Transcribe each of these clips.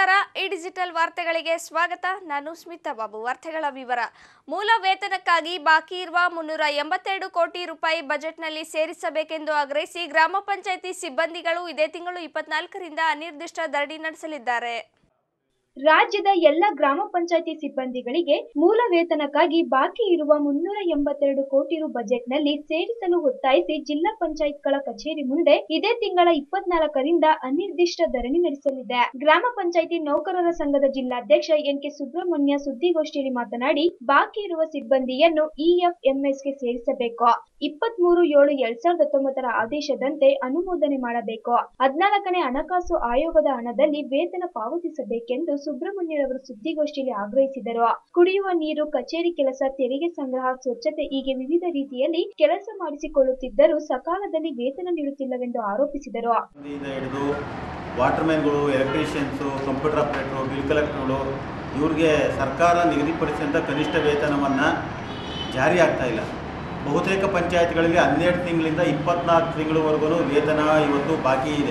ನಮಸ್ಕಾರ ಈ ಡಿಜಿಟಲ್ ವಾರ್ತೆಗಳಿಗೆ ಸ್ವಾಗತ ನಾನು ಸ್ಮಿತಾ ಬಾಬು ವಾರ್ತೆಗಳ ವಿವರ ಮೂಲ ವೇತನಕ್ಕಾಗಿ ಬಾಕಿ ಇರುವ ಮುನ್ನೂರ ಎಂಬತ್ತೆರಡು ಕೋಟಿ ರೂಪಾಯಿ ಬಜೆಟ್ನಲ್ಲಿ ಸೇರಿಸಬೇಕೆಂದು ಆಗ್ರಹಿಸಿ ಗ್ರಾಮ ಪಂಚಾಯಿತಿ ಸಿಬ್ಬಂದಿಗಳು ಇದೇ ತಿಂಗಳು ಇಪ್ಪತ್ನಾಲ್ಕರಿಂದ ಅನಿರ್ದಿಷ್ಟ ಧರಣಿ ನಡೆಸಲಿದ್ದಾರೆ ರಾಜ್ಯದ ಎಲ್ಲ ಗ್ರಾಮ ಪಂಚಾಯಿತಿ ಸಿಬ್ಬಂದಿಗಳಿಗೆ ಮೂಲ ವೇತನಕ್ಕಾಗಿ ಬಾಕಿ ಇರುವ ಮುನ್ನೂರ ಎಂಬತ್ತೆರಡು ಕೋಟಿ ರು ಬಜೆಟ್ನಲ್ಲಿ ಸೇರಿಸಲು ಒತ್ತಾಯಿಸಿ ಜಿಲ್ಲಾ ಪಂಚಾಯತ್ಗಳ ಕಚೇರಿ ಮುಂದೆ ಇದೇ ತಿಂಗಳ ಇಪ್ಪತ್ನಾಲ್ಕರಿಂದ ಅನಿರ್ದಿಷ್ಟ ಧರಣಿ ನಡೆಸಲಿದೆ ಗ್ರಾಮ ಪಂಚಾಯಿತಿ ನೌಕರರ ಸಂಘದ ಜಿಲ್ಲಾಧ್ಯಕ್ಷ ಎನ್ ಕೆ ಸುಬ್ರಹ್ಮಣ್ಯ ಸುದ್ದಿಗೋಷ್ಠಿಯಲ್ಲಿ ಮಾತನಾಡಿ ಬಾಕಿ ಇರುವ ಸಿಬ್ಬಂದಿಯನ್ನು ಇಎಫ್ಎಂಎಸ್ಗೆ ಸೇರಿಸಬೇಕು ಇಪ್ಪತ್ತ್ ಮೂರು ಏಳು ಎರಡ್ ಸಾವಿರದ ಹತ್ತೊಂಬತ್ತರ ಆದೇಶದಂತೆ ಅನುಮೋದನೆ ಮಾಡಬೇಕು ಹದಿನಾಲ್ಕನೇ ಹಣಕಾಸು ಆಯೋಗದ ಹಣದಲ್ಲಿ ವೇತನ ಪಾವತಿಸಬೇಕೆಂದು ಸುಬ್ರಹ್ಮಣ್ಯರವರು ಸುದ್ದಿಗೋಷ್ಠಿಯಲ್ಲಿ ಆಗ್ರಹಿಸಿದರು ಕುಡಿಯುವ ನೀರು ಕಚೇರಿ ಕೆಲಸ ತೆರಿಗೆ ಸಂಗ್ರಹ ಸ್ವಚ್ಛತೆ ಹೀಗೆ ವಿವಿಧ ರೀತಿಯಲ್ಲಿ ಕೆಲಸ ಮಾಡಿಸಿಕೊಳ್ಳುತ್ತಿದ್ದರೂ ಸಕಾಲದಲ್ಲಿ ವೇತನ ನೀಡುತ್ತಿಲ್ಲವೆಂದು ಆರೋಪಿಸಿದರು ಇಂದ ಹಿಡಿದು ವಾಟರ್ಮ್ಯಾನ್ಗಳು ಎಲೆಕ್ಟ್ರಿಷಿಯನ್ಸು ಕಂಪ್ಯೂಟರ್ ಆಪ್ರೇಟ್ರು ಬಿಲ್ ಕಲೆಕ್ಟರ್ಗಳು ಇವ್ರಿಗೆ ಸರ್ಕಾರ ನಿಗದಿಪಡಿಸಿದಂಥ ಕನಿಷ್ಠ ವೇತನವನ್ನು ಜಾರಿ ಆಗ್ತಾ ಇಲ್ಲ ಬಹುತೇಕ ಪಂಚಾಯತ್ಗಳಲ್ಲಿ ಹನ್ನೆರಡು ತಿಂಗಳಿಂದ ಇಪ್ಪತ್ನಾಲ್ಕು ತಿಂಗಳವರೆಗೂ ವೇತನ ಇವತ್ತು ಬಾಕಿ ಇದೆ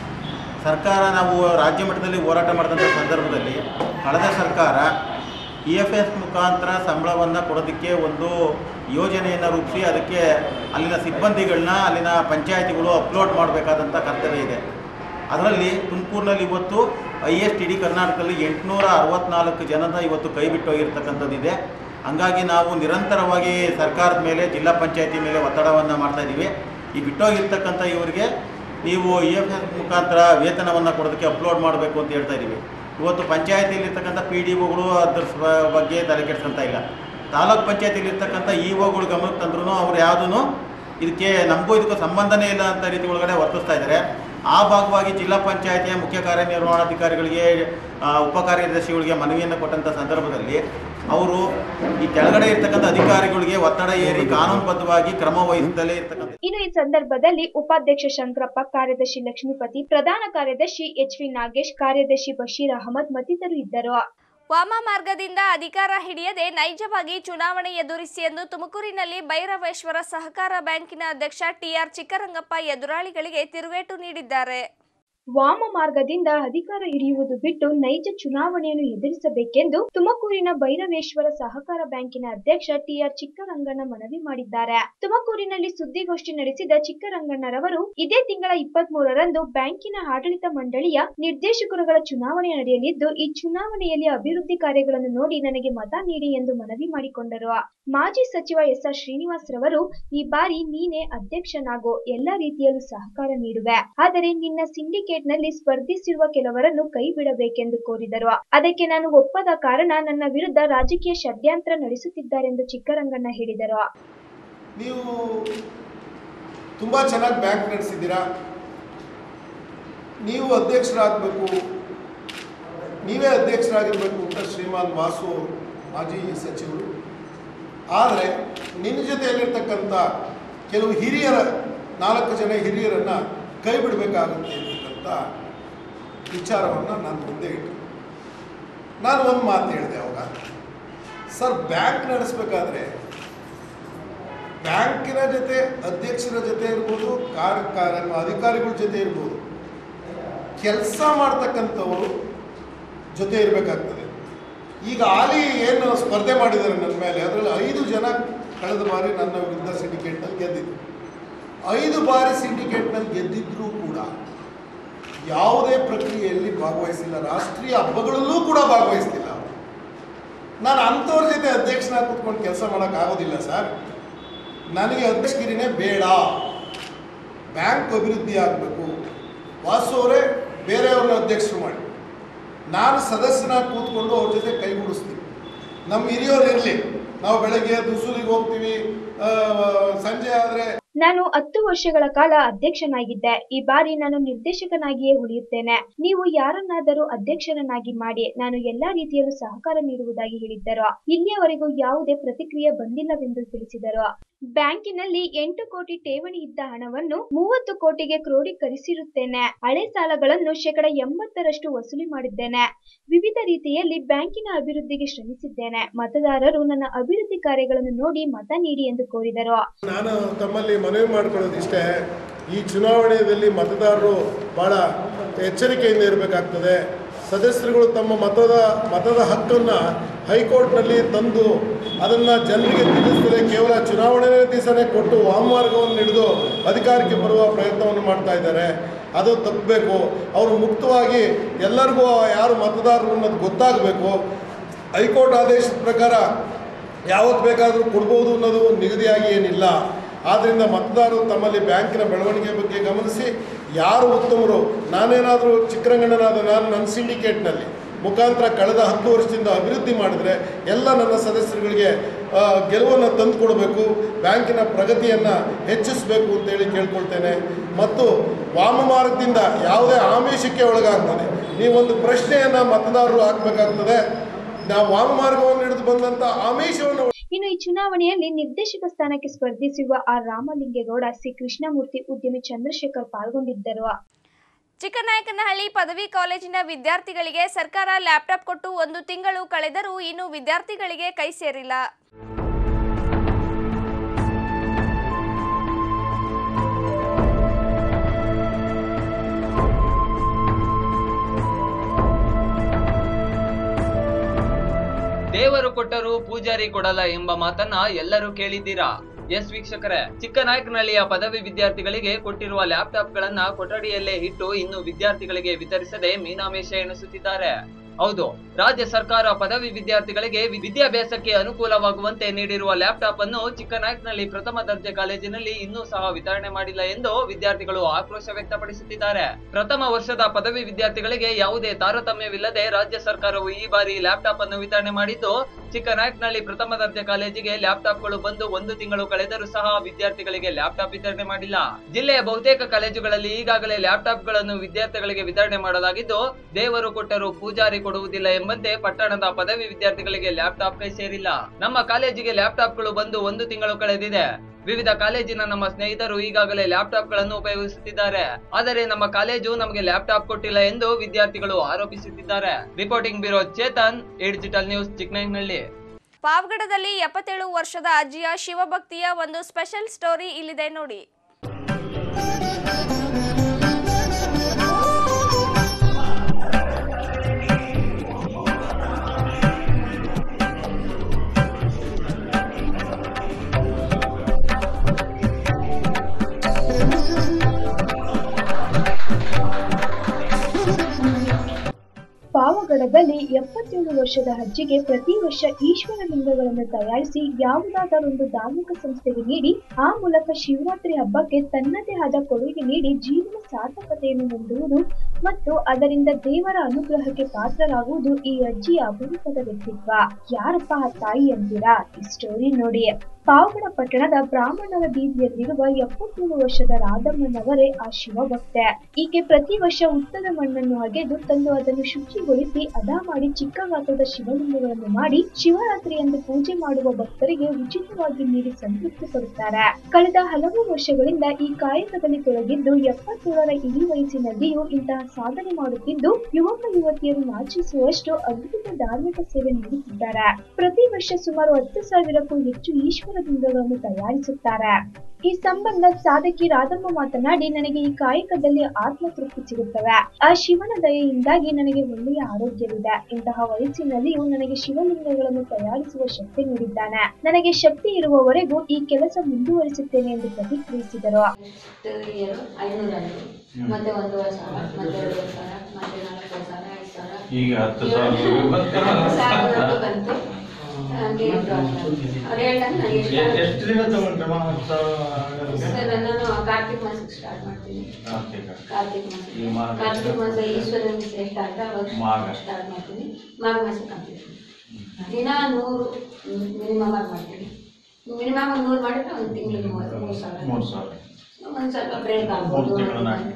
ಸರ್ಕಾರ ನಾವು ರಾಜ್ಯ ಮಟ್ಟದಲ್ಲಿ ಹೋರಾಟ ಮಾಡಿದಂಥ ಸಂದರ್ಭದಲ್ಲಿ ಕಳೆದ ಸರ್ಕಾರ ಇ ಎಫ್ ಎಸ್ ಮುಖಾಂತರ ಸಂಬಳವನ್ನು ಕೊಡೋದಕ್ಕೆ ಒಂದು ಯೋಜನೆಯನ್ನು ರೂಪಿಸಿ ಅದಕ್ಕೆ ಅಲ್ಲಿನ ಸಿಬ್ಬಂದಿಗಳನ್ನ ಅಲ್ಲಿನ ಪಂಚಾಯತಿಗಳು ಅಪ್ಲೋಡ್ ಮಾಡಬೇಕಾದಂಥ ಕರ್ತವ್ಯ ಇದೆ ಅದರಲ್ಲಿ ತುಮಕೂರಿನಲ್ಲಿ ಇವತ್ತು ಐ ಎಸ್ ಟಿ ಡಿ ಕರ್ನಾಟಕದಲ್ಲಿ ಎಂಟುನೂರ ಅರವತ್ನಾಲ್ಕು ಜನನ ಇವತ್ತು ಕೈ ಬಿಟ್ಟೋಗಿರ್ತಕ್ಕಂಥದ್ದಿದೆ ಹಂಗಾಗಿ ನಾವು ನಿರಂತರವಾಗಿ ಸರ್ಕಾರದ ಮೇಲೆ ಜಿಲ್ಲಾ ಪಂಚಾಯತಿ ಮೇಲೆ ಒತ್ತಡವನ್ನು ಮಾಡ್ತಾ ಇದ್ದೀವಿ ಈ ಬಿಟ್ಟೋಗಿರ್ತಕ್ಕಂಥ ಇವರಿಗೆ ನೀವು ಇ ಎಫ್ ಎಸ್ ಮುಖಾಂತರ ವೇತನವನ್ನು ಕೊಡೋದಕ್ಕೆ ಅಪ್ಲೋಡ್ ಮಾಡಬೇಕು ಅಂತ ಹೇಳ್ತಾ ಇದ್ದೀವಿ ಇವತ್ತು ಪಂಚಾಯತಿಯಲ್ಲಿರ್ತಕ್ಕಂಥ ಪಿ ಡಿ ಒಗಳು ಅದ್ರ ಸ್ವ- ಬಗ್ಗೆ ತಲೆ ಕೆಡ್ಸ್ಕೊಂತ ಇಲ್ಲ ತಾಲೂಕ್ ಪಂಚಾಯತಿಲಿರ್ತಕ್ಕಂಥ ಇ ಒಗಳು ಗಮನಕ್ಕೆ ತಂದ್ರೂ ಅವ್ರು ಯಾವುದೂ ಇದಕ್ಕೆ ನಮಗೂ ಇದಕ್ಕೂ ಸಂಬಂಧನೇ ಇಲ್ಲ ಅಂತ ರೀತಿ ಒಳಗಡೆ ವರ್ತಿಸ್ತಾ ಇದ್ದಾರೆ ಆ ಭಾಗವಾಗಿ ಜಿಲ್ಲಾ ಪಂಚಾಯತಿಯ ಮುಖ್ಯ ಕಾರ್ಯನಿರ್ವಹಣಾಧಿಕಾರಿಗಳಿಗೆ ಆ, ಉಪ ಕಾರ್ಯದರ್ಶಿಗಳಿಗೆ ಮನವಿಯನ್ನು ಕೊಟ್ಟಂಥ ಸಂದರ್ಭದಲ್ಲಿ ಅವರು ಈ ಕೆಳಗಡೆ ಇರ್ತಕ್ಕಂಥ ಅಧಿಕಾರಿಗಳಿಗೆ ಒತ್ತಡ ಏರಿ ಕಾನೂನುಬದ್ಧವಾಗಿ ಕ್ರಮ ವಹಿಸದಲ್ಲೇ ಇರ್ತಕ್ಕಂಥ ಇನ್ನು ಈ ಸಂದರ್ಭದಲ್ಲಿ ಉಪಾಧ್ಯಕ್ಷ ಶಂಕರಪ್ಪ ಕಾರ್ಯದರ್ಶಿ ಲಕ್ಷ್ಮೀಪತಿ ಪ್ರಧಾನ ಕಾರ್ಯದರ್ಶಿ ಎಚ್ ವಿ ನಾಗೇಶ್ ಕಾರ್ಯದರ್ಶಿ ಬಶೀರ್ ಅಹಮದ್ ಮತ್ತಿತರರು ಇದ್ದರು ವಾಮ ಮಾರ್ಗದಿಂದ ಅಧಿಕಾರ ಹಿಡಿಯದೆ ನೈಜವಾಗಿ ಚುನಾವಣೆ ಎದುರಿಸಿ ಎಂದು ತುಮಕೂರಿನಲ್ಲಿ ಭೈರವೇಶ್ವರ ಸಹಕಾರ ಬ್ಯಾಂಕಿನ ಅಧ್ಯಕ್ಷ ಟಿಆರ್ ಚಿಕ್ಕರಂಗಪ್ಪ ಎದುರಾಳಿಗಳಿಗೆ ತಿರುಗೇಟು ನೀಡಿದ್ದಾರೆ ವಾಮ ಮಾರ್ಗದಿಂದ ಅಧಿಕಾರ ಹಿಡಿಯುವುದು ಬಿಟ್ಟು ನೈಜ ಚುನಾವಣೆಯನ್ನು ಎದುರಿಸಬೇಕೆಂದು ತುಮಕೂರಿನ ಭೈರವೇಶ್ವರ ಸಹಕಾರ ಬ್ಯಾಂಕಿನ ಅಧ್ಯಕ್ಷ ಟಿಆರ್ ಚಿಕ್ಕರಂಗಣ್ಣ ಮನವಿ ಮಾಡಿದ್ದಾರೆ ತುಮಕೂರಿನಲ್ಲಿ ಸುದ್ದಿಗೋಷ್ಠಿ ನಡೆಸಿದ ಚಿಕ್ಕರಂಗಣ್ಣರವರು ಇದೇ ತಿಂಗಳ ಇಪ್ಪತ್ತ್ ಮೂರರಂದು ಬ್ಯಾಂಕಿನ ಆಡಳಿತ ಮಂಡಳಿಯ ನಿರ್ದೇಶಕರುಗಳ ಚುನಾವಣೆ ನಡೆಯಲಿದ್ದು ಈ ಚುನಾವಣೆಯಲ್ಲಿ ಅಭಿವೃದ್ಧಿ ಕಾರ್ಯಗಳನ್ನು ನೋಡಿ ನನಗೆ ಮತ ನೀಡಿ ಎಂದು ಮನವಿ ಮಾಡಿಕೊಂಡರು ಮಾಜಿ ಸಚಿವ ಎಸ್ ಆರ್ ಶ್ರೀನಿವಾಸ್ ರವರು ಈ ಬಾರಿ ನೀನೇ ಅಧ್ಯಕ್ಷನಾಗೋ ಎಲ್ಲಾ ರೀತಿಯಲ್ಲೂ ಸಹಕಾರ ನೀಡುವೆ ಆದರೆ ನಿನ್ನ ಸಿಂಡಿಕೇಟ್ ನಲ್ಲಿ ಸ್ಪರ್ಧಿಸಿರುವ ಕೆಲವರನ್ನು ಕೈ ಬಿಡಬೇಕೆಂದು ಕೋರಿದರು ಅದಕ್ಕೆ ನಾನು ಒಪ್ಪದ ಕಾರಣ ನನ್ನ ವಿರುದ್ಧ ರಾಜಕೀಯ ಷಡ್ಯಂತ್ರ ನಡೆಸುತ್ತಿದ್ದಾರೆಂದು ಚಿಕ್ಕರಂಗಣ್ಣ ಹೇಳಿದರು ನೀವು ತುಂಬ ಚೆನ್ನಾಗಿ ಬ್ಯಾಂಕ್ ನಡೆಸಿದ್ದೀರಾ ನೀವು ಅಧ್ಯಕ್ಷರಾಗಬೇಕು ನೀವೇ ಅಧ್ಯಕ್ಷರಾಗಿರಬೇಕು ಅಂತ ಶ್ರೀಮಾನ್ ವಾಸು ಅವರು ಮಾಜಿ ಸಚಿವರು ಆದರೆ ನಿನ್ನ ಜೊತೆಯಲ್ಲಿರ್ತಕ್ಕಂಥ ಕೆಲವು ಹಿರಿಯರ ನಾಲ್ಕು ಜನ ಹಿರಿಯರನ್ನು ಕೈ ಬಿಡಬೇಕಾಗುತ್ತೆ ಅಂತಕ್ಕಂಥ ವಿಚಾರವನ್ನು ನಾನು ಮುಂದೆ ಇಟ್ಟು ನಾನು ಒಂದು ಮಾತು ಹೇಳಿದೆ ಅವಾಗ ಸರ್ ಬ್ಯಾಂಕ್ ನಡೆಸಬೇಕಾದ್ರೆ ಬ್ಯಾಂಕಿನ ಜೊತೆ ಅಧ್ಯಕ್ಷರ ಜೊತೆ ಇರ್ಬೋದು ಕಾರ್ಯ ಕಾರ್ಯ ಅಧಿಕಾರಿಗಳ ಜೊತೆ ಇರ್ಬೋದು ಕೆಲಸ ಮಾಡ್ತಕ್ಕಂಥವರು ಜೊತೆ ಇರಬೇಕಾಗ್ತದೆ ಈಗ ಆಲಿ ಏನು ಸ್ಪರ್ಧೆ ಮಾಡಿದ್ದಾರೆ ನನ್ನ ಮೇಲೆ ಅದರಲ್ಲಿ ಐದು ಜನ ಕಳೆದ ಬಾರಿ ನನ್ನ ವಿರುದ್ಧ ಸಿಂಡಿಕೇಟ್ನಲ್ಲಿ ಗೆದ್ದಿದ್ರು ಐದು ಬಾರಿ ಸಿಂಡಿಕೇಟ್ನಲ್ಲಿ ಗೆದ್ದಿದ್ರೂ ಕೂಡ ಯಾವುದೇ ಪ್ರಕ್ರಿಯೆಯಲ್ಲಿ ಭಾಗವಹಿಸಿಲ್ಲ ರಾಷ್ಟ್ರೀಯ ಹಬ್ಬಗಳಲ್ಲೂ ಕೂಡ ಭಾಗವಹಿಸ್ತಿಲ್ಲ ಅವರು ನಾನು ಅಂಥವ್ರ ಜೊತೆ ಅಧ್ಯಕ್ಷನಾಗಿ ಕೂತ್ಕೊಂಡು ಕೆಲಸ ಮಾಡೋಕ್ಕಾಗೋದಿಲ್ಲ ಸರ್ ನನಗೆ ಅಧ್ಯಕ್ಷಗಿರಿನೇ ಬೇಡ ಬ್ಯಾಂಕ್ ಅಭಿವೃದ್ಧಿ ಆಗಬೇಕು ವಾಸು ಅವರೇ ಬೇರೆಯವ್ರನ್ನ ಅಧ್ಯಕ್ಷರು ಮಾಡಿ ನಾನು ಸದಸ್ಯನಾಗಿ ಕೂತ್ಕೊಂಡು ಅವ್ರ ಜೊತೆ ಕೈಗೂಡಿಸ್ತೀನಿ ನಮ್ಮ ಹಿರಿಯವ್ರು ಇರಲಿ ನಾವು ಬೆಳಗ್ಗೆ ದುಸೂಲಿಗೆ ಹೋಗ್ತೀವಿ ಆ, ಸಂಜೆ ಆದರೆ ನಾನು ಹತ್ತು ವರ್ಷಗಳ ಕಾಲ ಅಧ್ಯಕ್ಷನಾಗಿದ್ದೆ ಈ ಬಾರಿ ನಾನು ನಿರ್ದೇಶಕನಾಗಿಯೇ ಉಳಿಯುತ್ತೇನೆ ನೀವು ಯಾರನ್ನಾದರೂ ಅಧ್ಯಕ್ಷರನ್ನಾಗಿ ಮಾಡಿ ನಾನು ಎಲ್ಲಾ ರೀತಿಯಲ್ಲೂ ಸಹಕಾರ ನೀಡುವುದಾಗಿ ಹೇಳಿದ್ದರು ಇಲ್ಲಿಯವರೆಗೂ ಯಾವುದೇ ಪ್ರತಿಕ್ರಿಯೆ ಬಂದಿಲ್ಲವೆಂದು ತಿಳಿಸಿದರು ಬ್ಯಾಂಕಿನಲ್ಲಿ ಎಂಟು ಕೋಟಿ ಠೇವಣಿ ಇದ್ದ ಹಣವನ್ನು ಮೂವತ್ತು ಕೋಟಿಗೆ ಕ್ರೋಢೀಕರಿಸಿರುತ್ತೇನೆ ಹಳೆ ಸಾಲಗಳನ್ನು ಶೇಕಡ ಎಂಬತ್ತರಷ್ಟು ವಸೂಲಿ ಮಾಡಿದ್ದೇನೆ ವಿವಿಧ ರೀತಿಯಲ್ಲಿ ಬ್ಯಾಂಕಿನ ಅಭಿವೃದ್ಧಿಗೆ ಶ್ರಮಿಸಿದ್ದೇನೆ ಮತದಾರರು ನನ್ನ ಅಭಿವೃದ್ಧಿ ಕಾರ್ಯಗಳನ್ನು ನೋಡಿ ಮತ ನೀಡಿ ಎಂದು ಕೋರಿದರು ನಾನು ತಮ್ಮಲ್ಲಿ ಮನವಿ ಮಾಡ್ಕೊಳ್ಳೋದಿಷ್ಟೇ ಈ ಚುನಾವಣೆಯಲ್ಲಿ ಮತದಾರರು ಭಾಳ ಎಚ್ಚರಿಕೆಯಿಂದ ಇರಬೇಕಾಗ್ತದೆ ಸದಸ್ಯರುಗಳು ತಮ್ಮ ಮತದ ಮತದ ಹಕ್ಕನ್ನು ಹೈಕೋರ್ಟ್ನಲ್ಲಿ ತಂದು ಅದನ್ನು ಜನರಿಗೆ ತಿಳಿಸಿದರೆ ಕೇವಲ ಚುನಾವಣೆ ದಿವಸನೇ ಕೊಟ್ಟು ವಾಮಮಾರ್ಗವನ್ನು ಹಿಡಿದು ಅಧಿಕಾರಕ್ಕೆ ಬರುವ ಪ್ರಯತ್ನವನ್ನು ಮಾಡ್ತಾ ಇದ್ದಾರೆ ಅದು ತಪ್ಪಬೇಕು ಅವರು ಮುಕ್ತವಾಗಿ ಎಲ್ಲರಿಗೂ ಯಾರು ಮತದಾರರು ಅನ್ನೋದು ಗೊತ್ತಾಗಬೇಕು ಹೈಕೋರ್ಟ್ ಆದೇಶದ ಪ್ರಕಾರ ಯಾವತ್ತು ಬೇಕಾದರೂ ಕೊಡ್ಬೋದು ಅನ್ನೋದು ನಿಗದಿಯಾಗಿ ಏನಿಲ್ಲ ಆದ್ದರಿಂದ ಮತದಾರರು ತಮ್ಮಲ್ಲಿ ಬ್ಯಾಂಕಿನ ಬೆಳವಣಿಗೆ ಬಗ್ಗೆ ಗಮನಿಸಿ ಯಾರು ಉತ್ತಮರು ನಾನೇನಾದರೂ ಚಿಕ್ಕರಂಗಣ್ಣನಾದ ನಾನು ನನ್ನ ಸಿಂಡಿಕೇಟ್ನಲ್ಲಿ ಮುಖಾಂತರ ಕಳೆದ ಹತ್ತು ವರ್ಷದಿಂದ ಅಭಿವೃದ್ಧಿ ಮಾಡಿದರೆ ಎಲ್ಲ ನನ್ನ ಸದಸ್ಯರುಗಳಿಗೆ ಆ, ಗೆಲುವನ್ನು ತಂದು ಕೊಡಬೇಕು ಬ್ಯಾಂಕಿನ ಪ್ರಗತಿಯನ್ನು ಹೆಚ್ಚಿಸಬೇಕು ಅಂತೇಳಿ ಕೇಳ್ಕೊಳ್ತೇನೆ ಮತ್ತು ವಾಮ ಮಾರ್ಗದಿಂದ ಯಾವುದೇ ಆಮಿಷಕ್ಕೆ ಒಳಗಾಗ್ತದೆ ನೀವೊಂದು ಪ್ರಶ್ನೆಯನ್ನು ಮತದಾರರು ಹಾಕಬೇಕಾಗ್ತದೆ ನಾವು ವಾಮ ಮಾರ್ಗವನ್ನು ಹಿಡಿದು ಬಂದಂಥ ಆಮಿಷವನ್ನು ಇನ್ನು ಈ ಚುನಾವಣೆಯಲ್ಲಿ ನಿರ್ದೇಶಕ ಸ್ಥಾನಕ್ಕೆ ಸ್ಪರ್ಧಿಸಿರುವ ಆರ್ ರಾಮಲಿಂಗೇಗೌಡ ಸಿ ಕೃಷ್ಣಮೂರ್ತಿ ಉದ್ಯಮಿ ಚಂದ್ರಶೇಖರ್ ಪಾಲ್ಗೊಂಡಿದ್ದರು ಚಿಕ್ಕನಾಯಕನಹಳ್ಳಿ ಪದವಿ ಕಾಲೇಜಿನ ವಿದ್ಯಾರ್ಥಿಗಳಿಗೆ ಸರ್ಕಾರ ಲ್ಯಾಪ್ಟಾಪ್ ಕೊಟ್ಟು ಒಂದು ತಿಂಗಳು ಕಳೆದರೂ ಇನ್ನು ವಿದ್ಯಾರ್ಥಿಗಳಿಗೆ ಕೈ ಸೇರಿಲ್ಲ ದೇವರು ಕೊಟ್ಟರೂ ಪೂಜಾರಿ ಕೊಡಲ್ಲ ಎಂಬ ಮಾತನ್ನ ಎಲ್ಲರೂ ಕೇಳಿದ್ದೀರಾ ಎಸ್ ವೀಕ್ಷಕರೇ ಚಿಕ್ಕನಾಯಕನಹಳ್ಳಿಯ ಪದವಿ ವಿದ್ಯಾರ್ಥಿಗಳಿಗೆ ಕೊಟ್ಟಿರುವ ಲ್ಯಾಪ್ಟಾಪ್ ಗಳನ್ನ ಕೊಠಡಿಯಲ್ಲೇ ಇಟ್ಟು ಇನ್ನು ವಿದ್ಯಾರ್ಥಿಗಳಿಗೆ ವಿತರಿಸದೆ ಮೀನಾಮೇಷ ಎಣಿಸುತ್ತಿದ್ದಾರೆ ಹೌದು ರಾಜ್ಯ ಸರ್ಕಾರ ಪದವಿ ವಿದ್ಯಾರ್ಥಿಗಳಿಗೆ ವಿದ್ಯಾಭ್ಯಾಸಕ್ಕೆ ಅನುಕೂಲವಾಗುವಂತೆ ನೀಡಿರುವ ಲ್ಯಾಪ್ಟಾಪ್ ಅನ್ನು ಚಿಕ್ಕನಾಯಕನಹಳ್ಳಿ ಪ್ರಥಮ ದರ್ಜೆ ಕಾಲೇಜಿನಲ್ಲಿ ಇನ್ನೂ ಸಹ ವಿತರಣೆ ಮಾಡಿಲ್ಲ ಎಂದು ವಿದ್ಯಾರ್ಥಿಗಳು ಆಕ್ರೋಶ ವ್ಯಕ್ತಪಡಿಸುತ್ತಿದ್ದಾರೆ ಪ್ರಥಮ ವರ್ಷದ ಪದವಿ ವಿದ್ಯಾರ್ಥಿಗಳಿಗೆ ಯಾವುದೇ ತಾರತಮ್ಯವಿಲ್ಲದೆ ರಾಜ್ಯ ಸರ್ಕಾರವು ಈ ಬಾರಿ ಲ್ಯಾಪ್ಟಾಪ್ ಅನ್ನು ವಿತರಣೆ ಮಾಡಿದ್ದು ಚಿಕ್ಕನಾಯಕನಹಳ್ಳಿ ಪ್ರಥಮ ದರ್ಜೆ ಕಾಲೇಜಿಗೆ ಲ್ಯಾಪ್ಟಾಪ್ಗಳು ಬಂದು ಒಂದು ತಿಂಗಳು ಕಳೆದರೂ ಸಹ ವಿದ್ಯಾರ್ಥಿಗಳಿಗೆ ಲ್ಯಾಪ್ಟಾಪ್ ವಿತರಣೆ ಮಾಡಿಲ್ಲ ಜಿಲ್ಲೆಯ ಬಹುತೇಕ ಕಾಲೇಜುಗಳಲ್ಲಿ ಈಗಾಗಲೇ ಲ್ಯಾಪ್ಟಾಪ್ಗಳನ್ನು ವಿದ್ಯಾರ್ಥಿಗಳಿಗೆ ವಿತರಣೆ ಮಾಡಲಾಗಿದ್ದು ದೇವರು ಕೊಟ್ಟರೂ ಪೂಜಾರಿ ಕೊಡುವುದಿಲ್ಲ ಎಂಬಂತೆ ಪಟ್ಟಣದ ಪದವಿ ವಿದ್ಯಾರ್ಥಿಗಳಿಗೆ ಲ್ಯಾಪ್ಟಾಪ್ ಕೈ ಸೇರಿಲ್ಲ ನಮ್ಮ ಕಾಲೇಜಿಗೆ ಲ್ಯಾಪ್ಟಾಪ್ಗಳು ಬಂದು ಒಂದು ತಿಂಗಳು ಕಳೆದಿದೆ ವಿವಿಧ ಕಾಲೇಜಿನ ನಮ್ಮ ಸ್ನೇಹಿತರು ಈಗಾಗಲೇ ಲ್ಯಾಪ್ಟಾಪ್ ಗಳನ್ನು ಉಪಯೋಗಿಸುತ್ತಿದ್ದಾರೆ ಆದರೆ ನಮ್ಮ ಕಾಲೇಜು ನಮಗೆ ಲ್ಯಾಪ್ಟಾಪ್ ಕೊಟ್ಟಿಲ್ಲ ಎಂದು ವಿದ್ಯಾರ್ಥಿಗಳು ಆರೋಪಿಸುತ್ತಿದ್ದಾರೆ reporting bureau Chetan E digital news Chikkanayakanahalli ಪಾವಗಡದಲ್ಲಿ ಎಪ್ಪತ್ತೇಳು ವರ್ಷದ ಅಜ್ಜಿಯ ಶಿವಭಕ್ತಿಯ ಒಂದು ಸ್ಪೆಷಲ್ ಸ್ಟೋರಿ ಇಲ್ಲಿದೆ ನೋಡಿ ಪಾವಗಡದಲ್ಲಿ ಎಪ್ಪತ್ತೇಳು ವರ್ಷದ ಅಜ್ಜಿಗೆ ಪ್ರತಿ ವರ್ಷ ಈಶ್ವರ ಲಿಂಗಗಳನ್ನು ತಯಾರಿಸಿ ಯಾವುದಾದರೊಂದು ಧಾರ್ಮಿಕ ಸಂಸ್ಥೆಗೆ ನೀಡಿ ಆ ಮೂಲಕ ಶಿವರಾತ್ರಿ ಹಬ್ಬಕ್ಕೆ ತನ್ನದೇ ಆದ ಕೊಡುಗೆ ನೀಡಿ ಜೀವನ ಸಾರ್ಥಕತೆಯನ್ನು ಹೊಂದುವುದು ಮತ್ತು ಅದರಿಂದ ದೇವರ ಅನುಗ್ರಹಕ್ಕೆ ಪಾತ್ರರಾಗುವುದು ಈ ಅಜ್ಜಿಯ ಅಪರೂಪದ ವ್ಯಕ್ತಿತ್ವ ಯಾರಪ್ಪ ಆ ತಾಯಿ ಅಂತೀರಾ ಈ ಸ್ಟೋರಿ ನೋಡಿ ಪಾವಗಡ ಪಟ್ಟಣದ ಬ್ರಾಹ್ಮಣರ ಬೀದಿಯಲ್ಲಿರುವ ಎಪ್ಪತ್ತೇಳು ವರ್ಷದ ರಾಧಮ್ಮನವರೇ ಆ ಶಿವಭಕ್ತೆ ಈಕೆ ಪ್ರತಿ ವರ್ಷ ಉತ್ತದ ಮಣ್ಣನ್ನು ಅಗೆದು ತಂದು ಅದನ್ನು ಶುಚಿಗೊಳಿಸಿ ಅದಾ ಮಾಡಿ ಚಿಕ್ಕ ಗಾತ್ರದ ಶಿವಲಿಂಗಗಳನ್ನು ಮಾಡಿ ಶಿವರಾತ್ರಿಯಂದು ಪೂಜೆ ಮಾಡುವ ಭಕ್ತರಿಗೆ ಉಚಿತವಾಗಿ ನೀಡಿ ಸಂತೃಪ್ತಿ ಪಡುತ್ತಾರೆ ಕಳೆದ ಹಲವು ವರ್ಷಗಳಿಂದ ಈ ಕಾಯಕದಲ್ಲಿ ತೊಡಗಿದ್ದು ಎಪ್ಪತ್ತೇಳರ ಇಳಿ ವಯಸ್ಸಿನಲ್ಲಿಯೂ ಇಂತಹ ಸಾಧನೆ ಮಾಡುತ್ತಿದ್ದು ಯುವಕ ಯುವತಿಯರು ನಾಚಿಸುವಷ್ಟು ಅದ್ಭುತ ಧಾರ್ಮಿಕ ಸೇವೆ ನೀಡುತ್ತಿದ್ದಾರೆ ಪ್ರತಿ ವರ್ಷ ಸುಮಾರು ಹತ್ತು ಸಾವಿರಕ್ಕೂ ಹೆಚ್ಚು ಈಶ್ವರ ಲಿಂಗಗಳನ್ನು ತಯಾರಿಸುತ್ತಾರೆ ಈ ಸಂಬಂಧ ಸಾಧಕಿ ರಾಧಮ್ಮ ಮಾತನಾಡಿ ನನಗೆ ಈ ಕಾಯಕದಲ್ಲಿ ಆತ್ಮ ತೃಪ್ತಿ ಸಿಗುತ್ತವೆ ಆ ಶಿವನ ದಯೆಯಿಂದಾಗಿ ನನಗೆ ಒಳ್ಳೆಯ ಆರೋಗ್ಯವಿದೆ ಇಂತಹ ವಯಸ್ಸಿನಲ್ಲಿಯೂ ನನಗೆ ಶಿವಲಿಂಗಗಳನ್ನು ತಯಾರಿಸುವ ಶಕ್ತಿ ನೀಡಿದ್ದಾನೆ ನನಗೆ ಶಕ್ತಿ ಇರುವವರೆಗೂ ಈ ಕೆಲಸ ಮುಂದುವರಿಸುತ್ತೇನೆ ಎಂದು ಪ್ರತಿಕ್ರಿಯಿಸಿದರು ಇಯರು ಐನೂರಲ್ಲಿ ಮತ್ತೆ ಒಂದೂವರೆ ಸಾವಿರ ಮತ್ತೆ ಎರಡೂವರೆ ಸಾವಿರ ಮತ್ತೆ ನಾಲ್ಕೂವರೆ ಸಾವಿರ ಐದು ಸಾವಿರ ಈಗ ಹತ್ತು ಸಾವಿರ ಹತ್ತು ಸಾವಿರದ್ದು ಬಂತು ಹಂಗೆ ಇದ್ದು ಅವ್ರು ಹೇಳ್ದಂಗೆ ನನಗೆ ಇಷ್ಟ ಎ- ಎಷ್ಟು ದಿನ ತಗೊಂಡ್ರಮ್ಮ ಹತ್ತು ಸಾವಿರ ಆಗೋದಕ್ಕೆ? ಸರ್ ನಾನು ಕಾರ್ತಿಕ್ ಮಾಸಕ್ಕೆ ಸ್ಟಾರ್ಟ್ ಮಾಡ್ತೀನಿ ಕಾರ್ತಿಕ. ಕಾರ್ತಿಕ್ ಈ ಮಾಘ ಮಾಸ ಕಾರ್ತಿಕ್ ಮಾಸ ಈಶ್ವರನ ಶ್ರೇಷ್ಠ ಅಂತ ಮಾಘ. ಅವಾಗ ಸ್ಟಾರ್ಟ್ ಮಾಡ್ತೀನಿ ಮಾಘ ಮಾಸ ಕಂಪ್ಲೀಟ್ ದಿನ ನೂರು ಮಿನಿಮಮ್ ಆಗಿ ಮಾಡ್ತೀನಿ ಮಿನಿಮಮ್ ಒಂದು ನೂರು ಮಾಡಿದ್ರೆ ಒಂದು ತಿಂಗಳಿಗೆ ಮೂವತ್ತು ಮೂರು ಸಾವಿರ ಮೂರು ಸಾವಿರ ಒಂದು ಸ್ವಲ್ಪ ಬ್ರೇಕ್ ಆಗ್ಬೋದು ಮೂರು ತಿಂಗಳು ನಾಲ್ಕು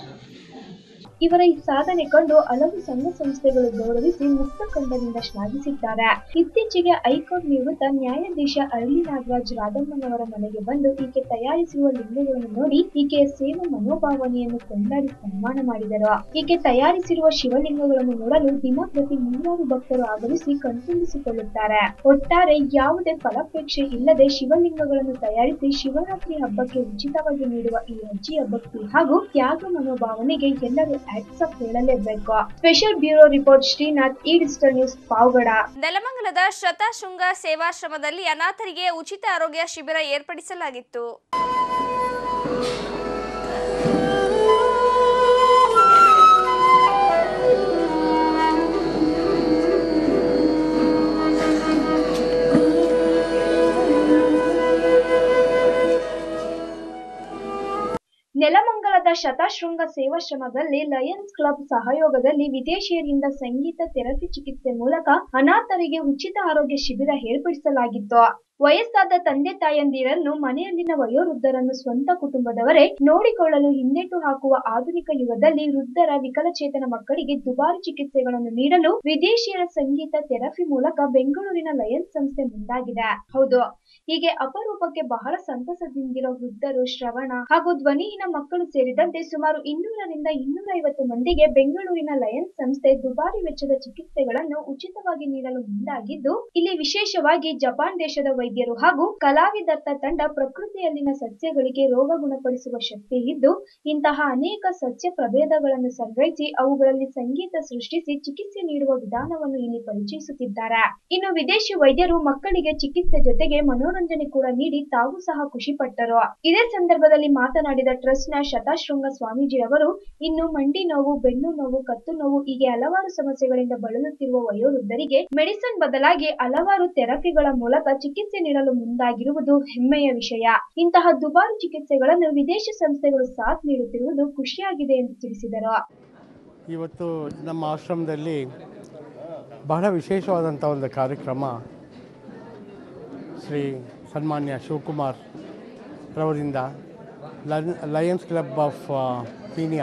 ಇವರ ಈ ಸಾಧನೆ ಕಂಡು ಹಲವು ಸಂಘ ಸಂಸ್ಥೆಗಳು ಗೌರವಿಸಿ ಮುಕ್ತ ಕಂಡದಿಂದ ಶ್ಲಾಘಿಸಿದ್ದಾರೆ ಇತ್ತೀಚೆಗೆ ಹೈಕೋರ್ಟ್ ನಿವೃತ್ತ ನ್ಯಾಯಾಧೀಶ ಅರಳಿ ನಾಗರಾಜ್ ರಾಧಮ್ಮನವರ ಮನೆಗೆ ಬಂದು ಈಕೆ ತಯಾರಿಸಿರುವ ಲಿಂಗಗಳನ್ನು ನೋಡಿ ಈಕೆಯ ಸೇವಾ ಮನೋಭಾವನೆಯನ್ನು ಕೊಂಡಾಡಿ ಸನ್ಮಾನ ಮಾಡಿದರು ಈಕೆ ತಯಾರಿಸಿರುವ ಶಿವಲಿಂಗಗಳನ್ನು ನೋಡಲು ದಿನಪ್ರತಿ ನೂರಾರು ಭಕ್ತರು ಆಗಮಿಸಿ ಕಣ್ತುಂಬಿಸಿಕೊಳ್ಳುತ್ತಾರೆ ಒಟ್ಟಾರೆ ಯಾವುದೇ ಫಲಾಪೇಕ್ಷೆ ಇಲ್ಲದೆ ಶಿವಲಿಂಗಗಳನ್ನು ತಯಾರಿಸಿ ಶಿವರಾತ್ರಿ ಹಬ್ಬಕ್ಕೆ ಉಚಿತವಾಗಿ ನೀಡುವ ಈ ಅಜ್ಜಿಯ ಭಕ್ತಿ ಹಾಗೂ ತ್ಯಾಗ ಮನೋಭಾವನೆಗೆ ಎಲ್ಲರೂ ಆಟ್ಸಪ್ ಹೇಳಲೇಬೇಕು special bureau report Srinath E digital news Pavagada ನೆಲಮಂಗಲದ ಶತಶೃಂಗ ಸೇವಾಶ್ರಮದಲ್ಲಿ ಅನಾಥರಿಗೆ ಉಚಿತ ಆರೋಗ್ಯ ಶಿಬಿರ ಏರ್ಪಡಿಸಲಾಗಿತ್ತು ನೆಲಮಂಗಲದ ಶತಶೃಂಗ ಸೇವಾಶ್ರಮದಲ್ಲಿ ಲಯನ್ಸ್ ಕ್ಲಬ್ ಸಹಯೋಗದಲ್ಲಿ ವಿದೇಶಿಯರಿಂದ ಸಂಗೀತ ಥೆರಪಿ ಚಿಕಿತ್ಸೆ ಮೂಲಕ ಅನಾಥರಿಗೆ ಉಚಿತ ಆರೋಗ್ಯ ಶಿಬಿರ ಏರ್ಪಡಿಸಲಾಗಿತ್ತು ವಯಸ್ಸಾದ ತಂದೆ ತಾಯಂದಿರನ್ನು ಮನೆಯಲ್ಲಿನ ವಯೋವೃದ್ಧರನ್ನು ಸ್ವಂತ ಕುಟುಂಬದವರೇ ನೋಡಿಕೊಳ್ಳಲು ಹಿನ್ನೆಟ್ಟು ಹಾಕುವ ಆಧುನಿಕ ಯುಗದಲ್ಲಿ ವೃದ್ಧರ ವಿಕಲಚೇತನ ಮಕ್ಕಳಿಗೆ ದುಬಾರಿ ಚಿಕಿತ್ಸೆಗಳನ್ನು ನೀಡಲು ವಿದೇಶಿಯರ ಸಂಗೀತ ಥೆರಪಿ ಮೂಲಕ ಬೆಂಗಳೂರಿನ ಲಯನ್ಸ್ ಸಂಸ್ಥೆ ಮುಂದಾಗಿದೆ ಹೌದು ಹೀಗೆ ಅಪರೂಪಕ್ಕೆ ಬಹಳ ಸಂತಸದಿಂದಿರೋ ವೃದ್ಧರು ಶ್ರವಣ ಹಾಗೂ ಧ್ವನಿಹೀನ ಮಕ್ಕಳು ಸೇರಿದಂತೆ ಸುಮಾರು ಇನ್ನೂರರಿಂದ ಇನ್ನೂರ ಐವತ್ತು ಮಂದಿಗೆ ಬೆಂಗಳೂರಿನ ಲಯನ್ಸ್ ಸಂಸ್ಥೆ ದುಬಾರಿ ವೆಚ್ಚದ ಚಿಕಿತ್ಸೆಗಳನ್ನು ಉಚಿತವಾಗಿ ನೀಡಲು ಮುಂದಾಗಿದ್ದು ಇಲ್ಲಿ ವಿಶೇಷವಾಗಿ ಜಪಾನ್ ದೇಶದ ವೈದ್ಯರು ಹಾಗೂ ಕಲಾವಿದರ್ಥ ತಂಡ ಪ್ರಕೃತಿಯಲ್ಲಿನ ಸಸ್ಯಗಳಿಗೆ ರೋಗ ಗುಣಪಡಿಸುವ ಶಕ್ತಿ ಇದ್ದು ಇಂತಹ ಅನೇಕ ಸಸ್ಯ ಪ್ರಭೇದಗಳನ್ನು ಸಂಗ್ರಹಿಸಿ ಅವುಗಳಲ್ಲಿ ಸಂಗೀತ ಸೃಷ್ಟಿಸಿ ಚಿಕಿತ್ಸೆ ನೀಡುವ ವಿಧಾನವನ್ನು ಇಲ್ಲಿ ಪರಿಚಯಿಸುತ್ತಿದ್ದಾರೆ ಇನ್ನು ವಿದೇಶಿ ವೈದ್ಯರು ಮಕ್ಕಳಿಗೆ ಚಿಕಿತ್ಸೆ ಜೊತೆಗೆ ಮನೋರಂಜನೆ ಕೂಡ ನೀಡಿ ತಾವು ಸಹ ಖುಷಿ ಪಟ್ಟರು ಇದೇ ಸಂದರ್ಭದಲ್ಲಿ ಮಾತನಾಡಿದ ಟ್ರಸ್ಟ್ ನ ಶತಾಶೃಂಗ ಸ್ವಾಮೀಜಿ ಅವರು ಇನ್ನು ಮಂಡಿ ನೋವು ಬೆನ್ನು ನೋವು ಕತ್ತು ನೋವು ಹೀಗೆ ಹಲವಾರು ಸಮಸ್ಯೆಗಳಿಂದ ಬಳಲುತ್ತಿರುವ ವಯೋವೃದ್ಧರಿಗೆ ಮೆಡಿಸಿನ್ ಬದಲಾಗಿ ಹಲವಾರು ಥೆರಪಿಗಳ ಮೂಲಕ ಚಿಕಿತ್ಸೆ ನೀಡಲು ಮುಂದಾಗಿರುವುದು ಹೆಮ್ಮೆಯ ವಿಷಯ ಇಂತಹ ದುಬಾರಿ ಚಿಕಿತ್ಸೆಗಳನ್ನು ವಿದೇಶಿ ಸಂಸ್ಥೆಗಳು ಸಾಥ್ ನೀಡುತ್ತಿರುವುದು ಖುಷಿಯಾಗಿದೆ ಎಂದು ತಿಳಿಸಿದರು ಇವತ್ತು ನಮ್ಮ ಆಶ್ರಮದಲ್ಲಿ ಬಹಳ ವಿಶೇಷವಾದಂಥ ಒಂದು ಕಾರ್ಯಕ್ರಮ ಶ್ರೀ ಸನ್ಮಾನ್ಯ ಶಿವಕುಮಾರ್ ರವರಿಂದ ಲನ್ ಲಯನ್ಸ್ ಕ್ಲಬ್ ಆಫ್ ಪೀನಿಯಾ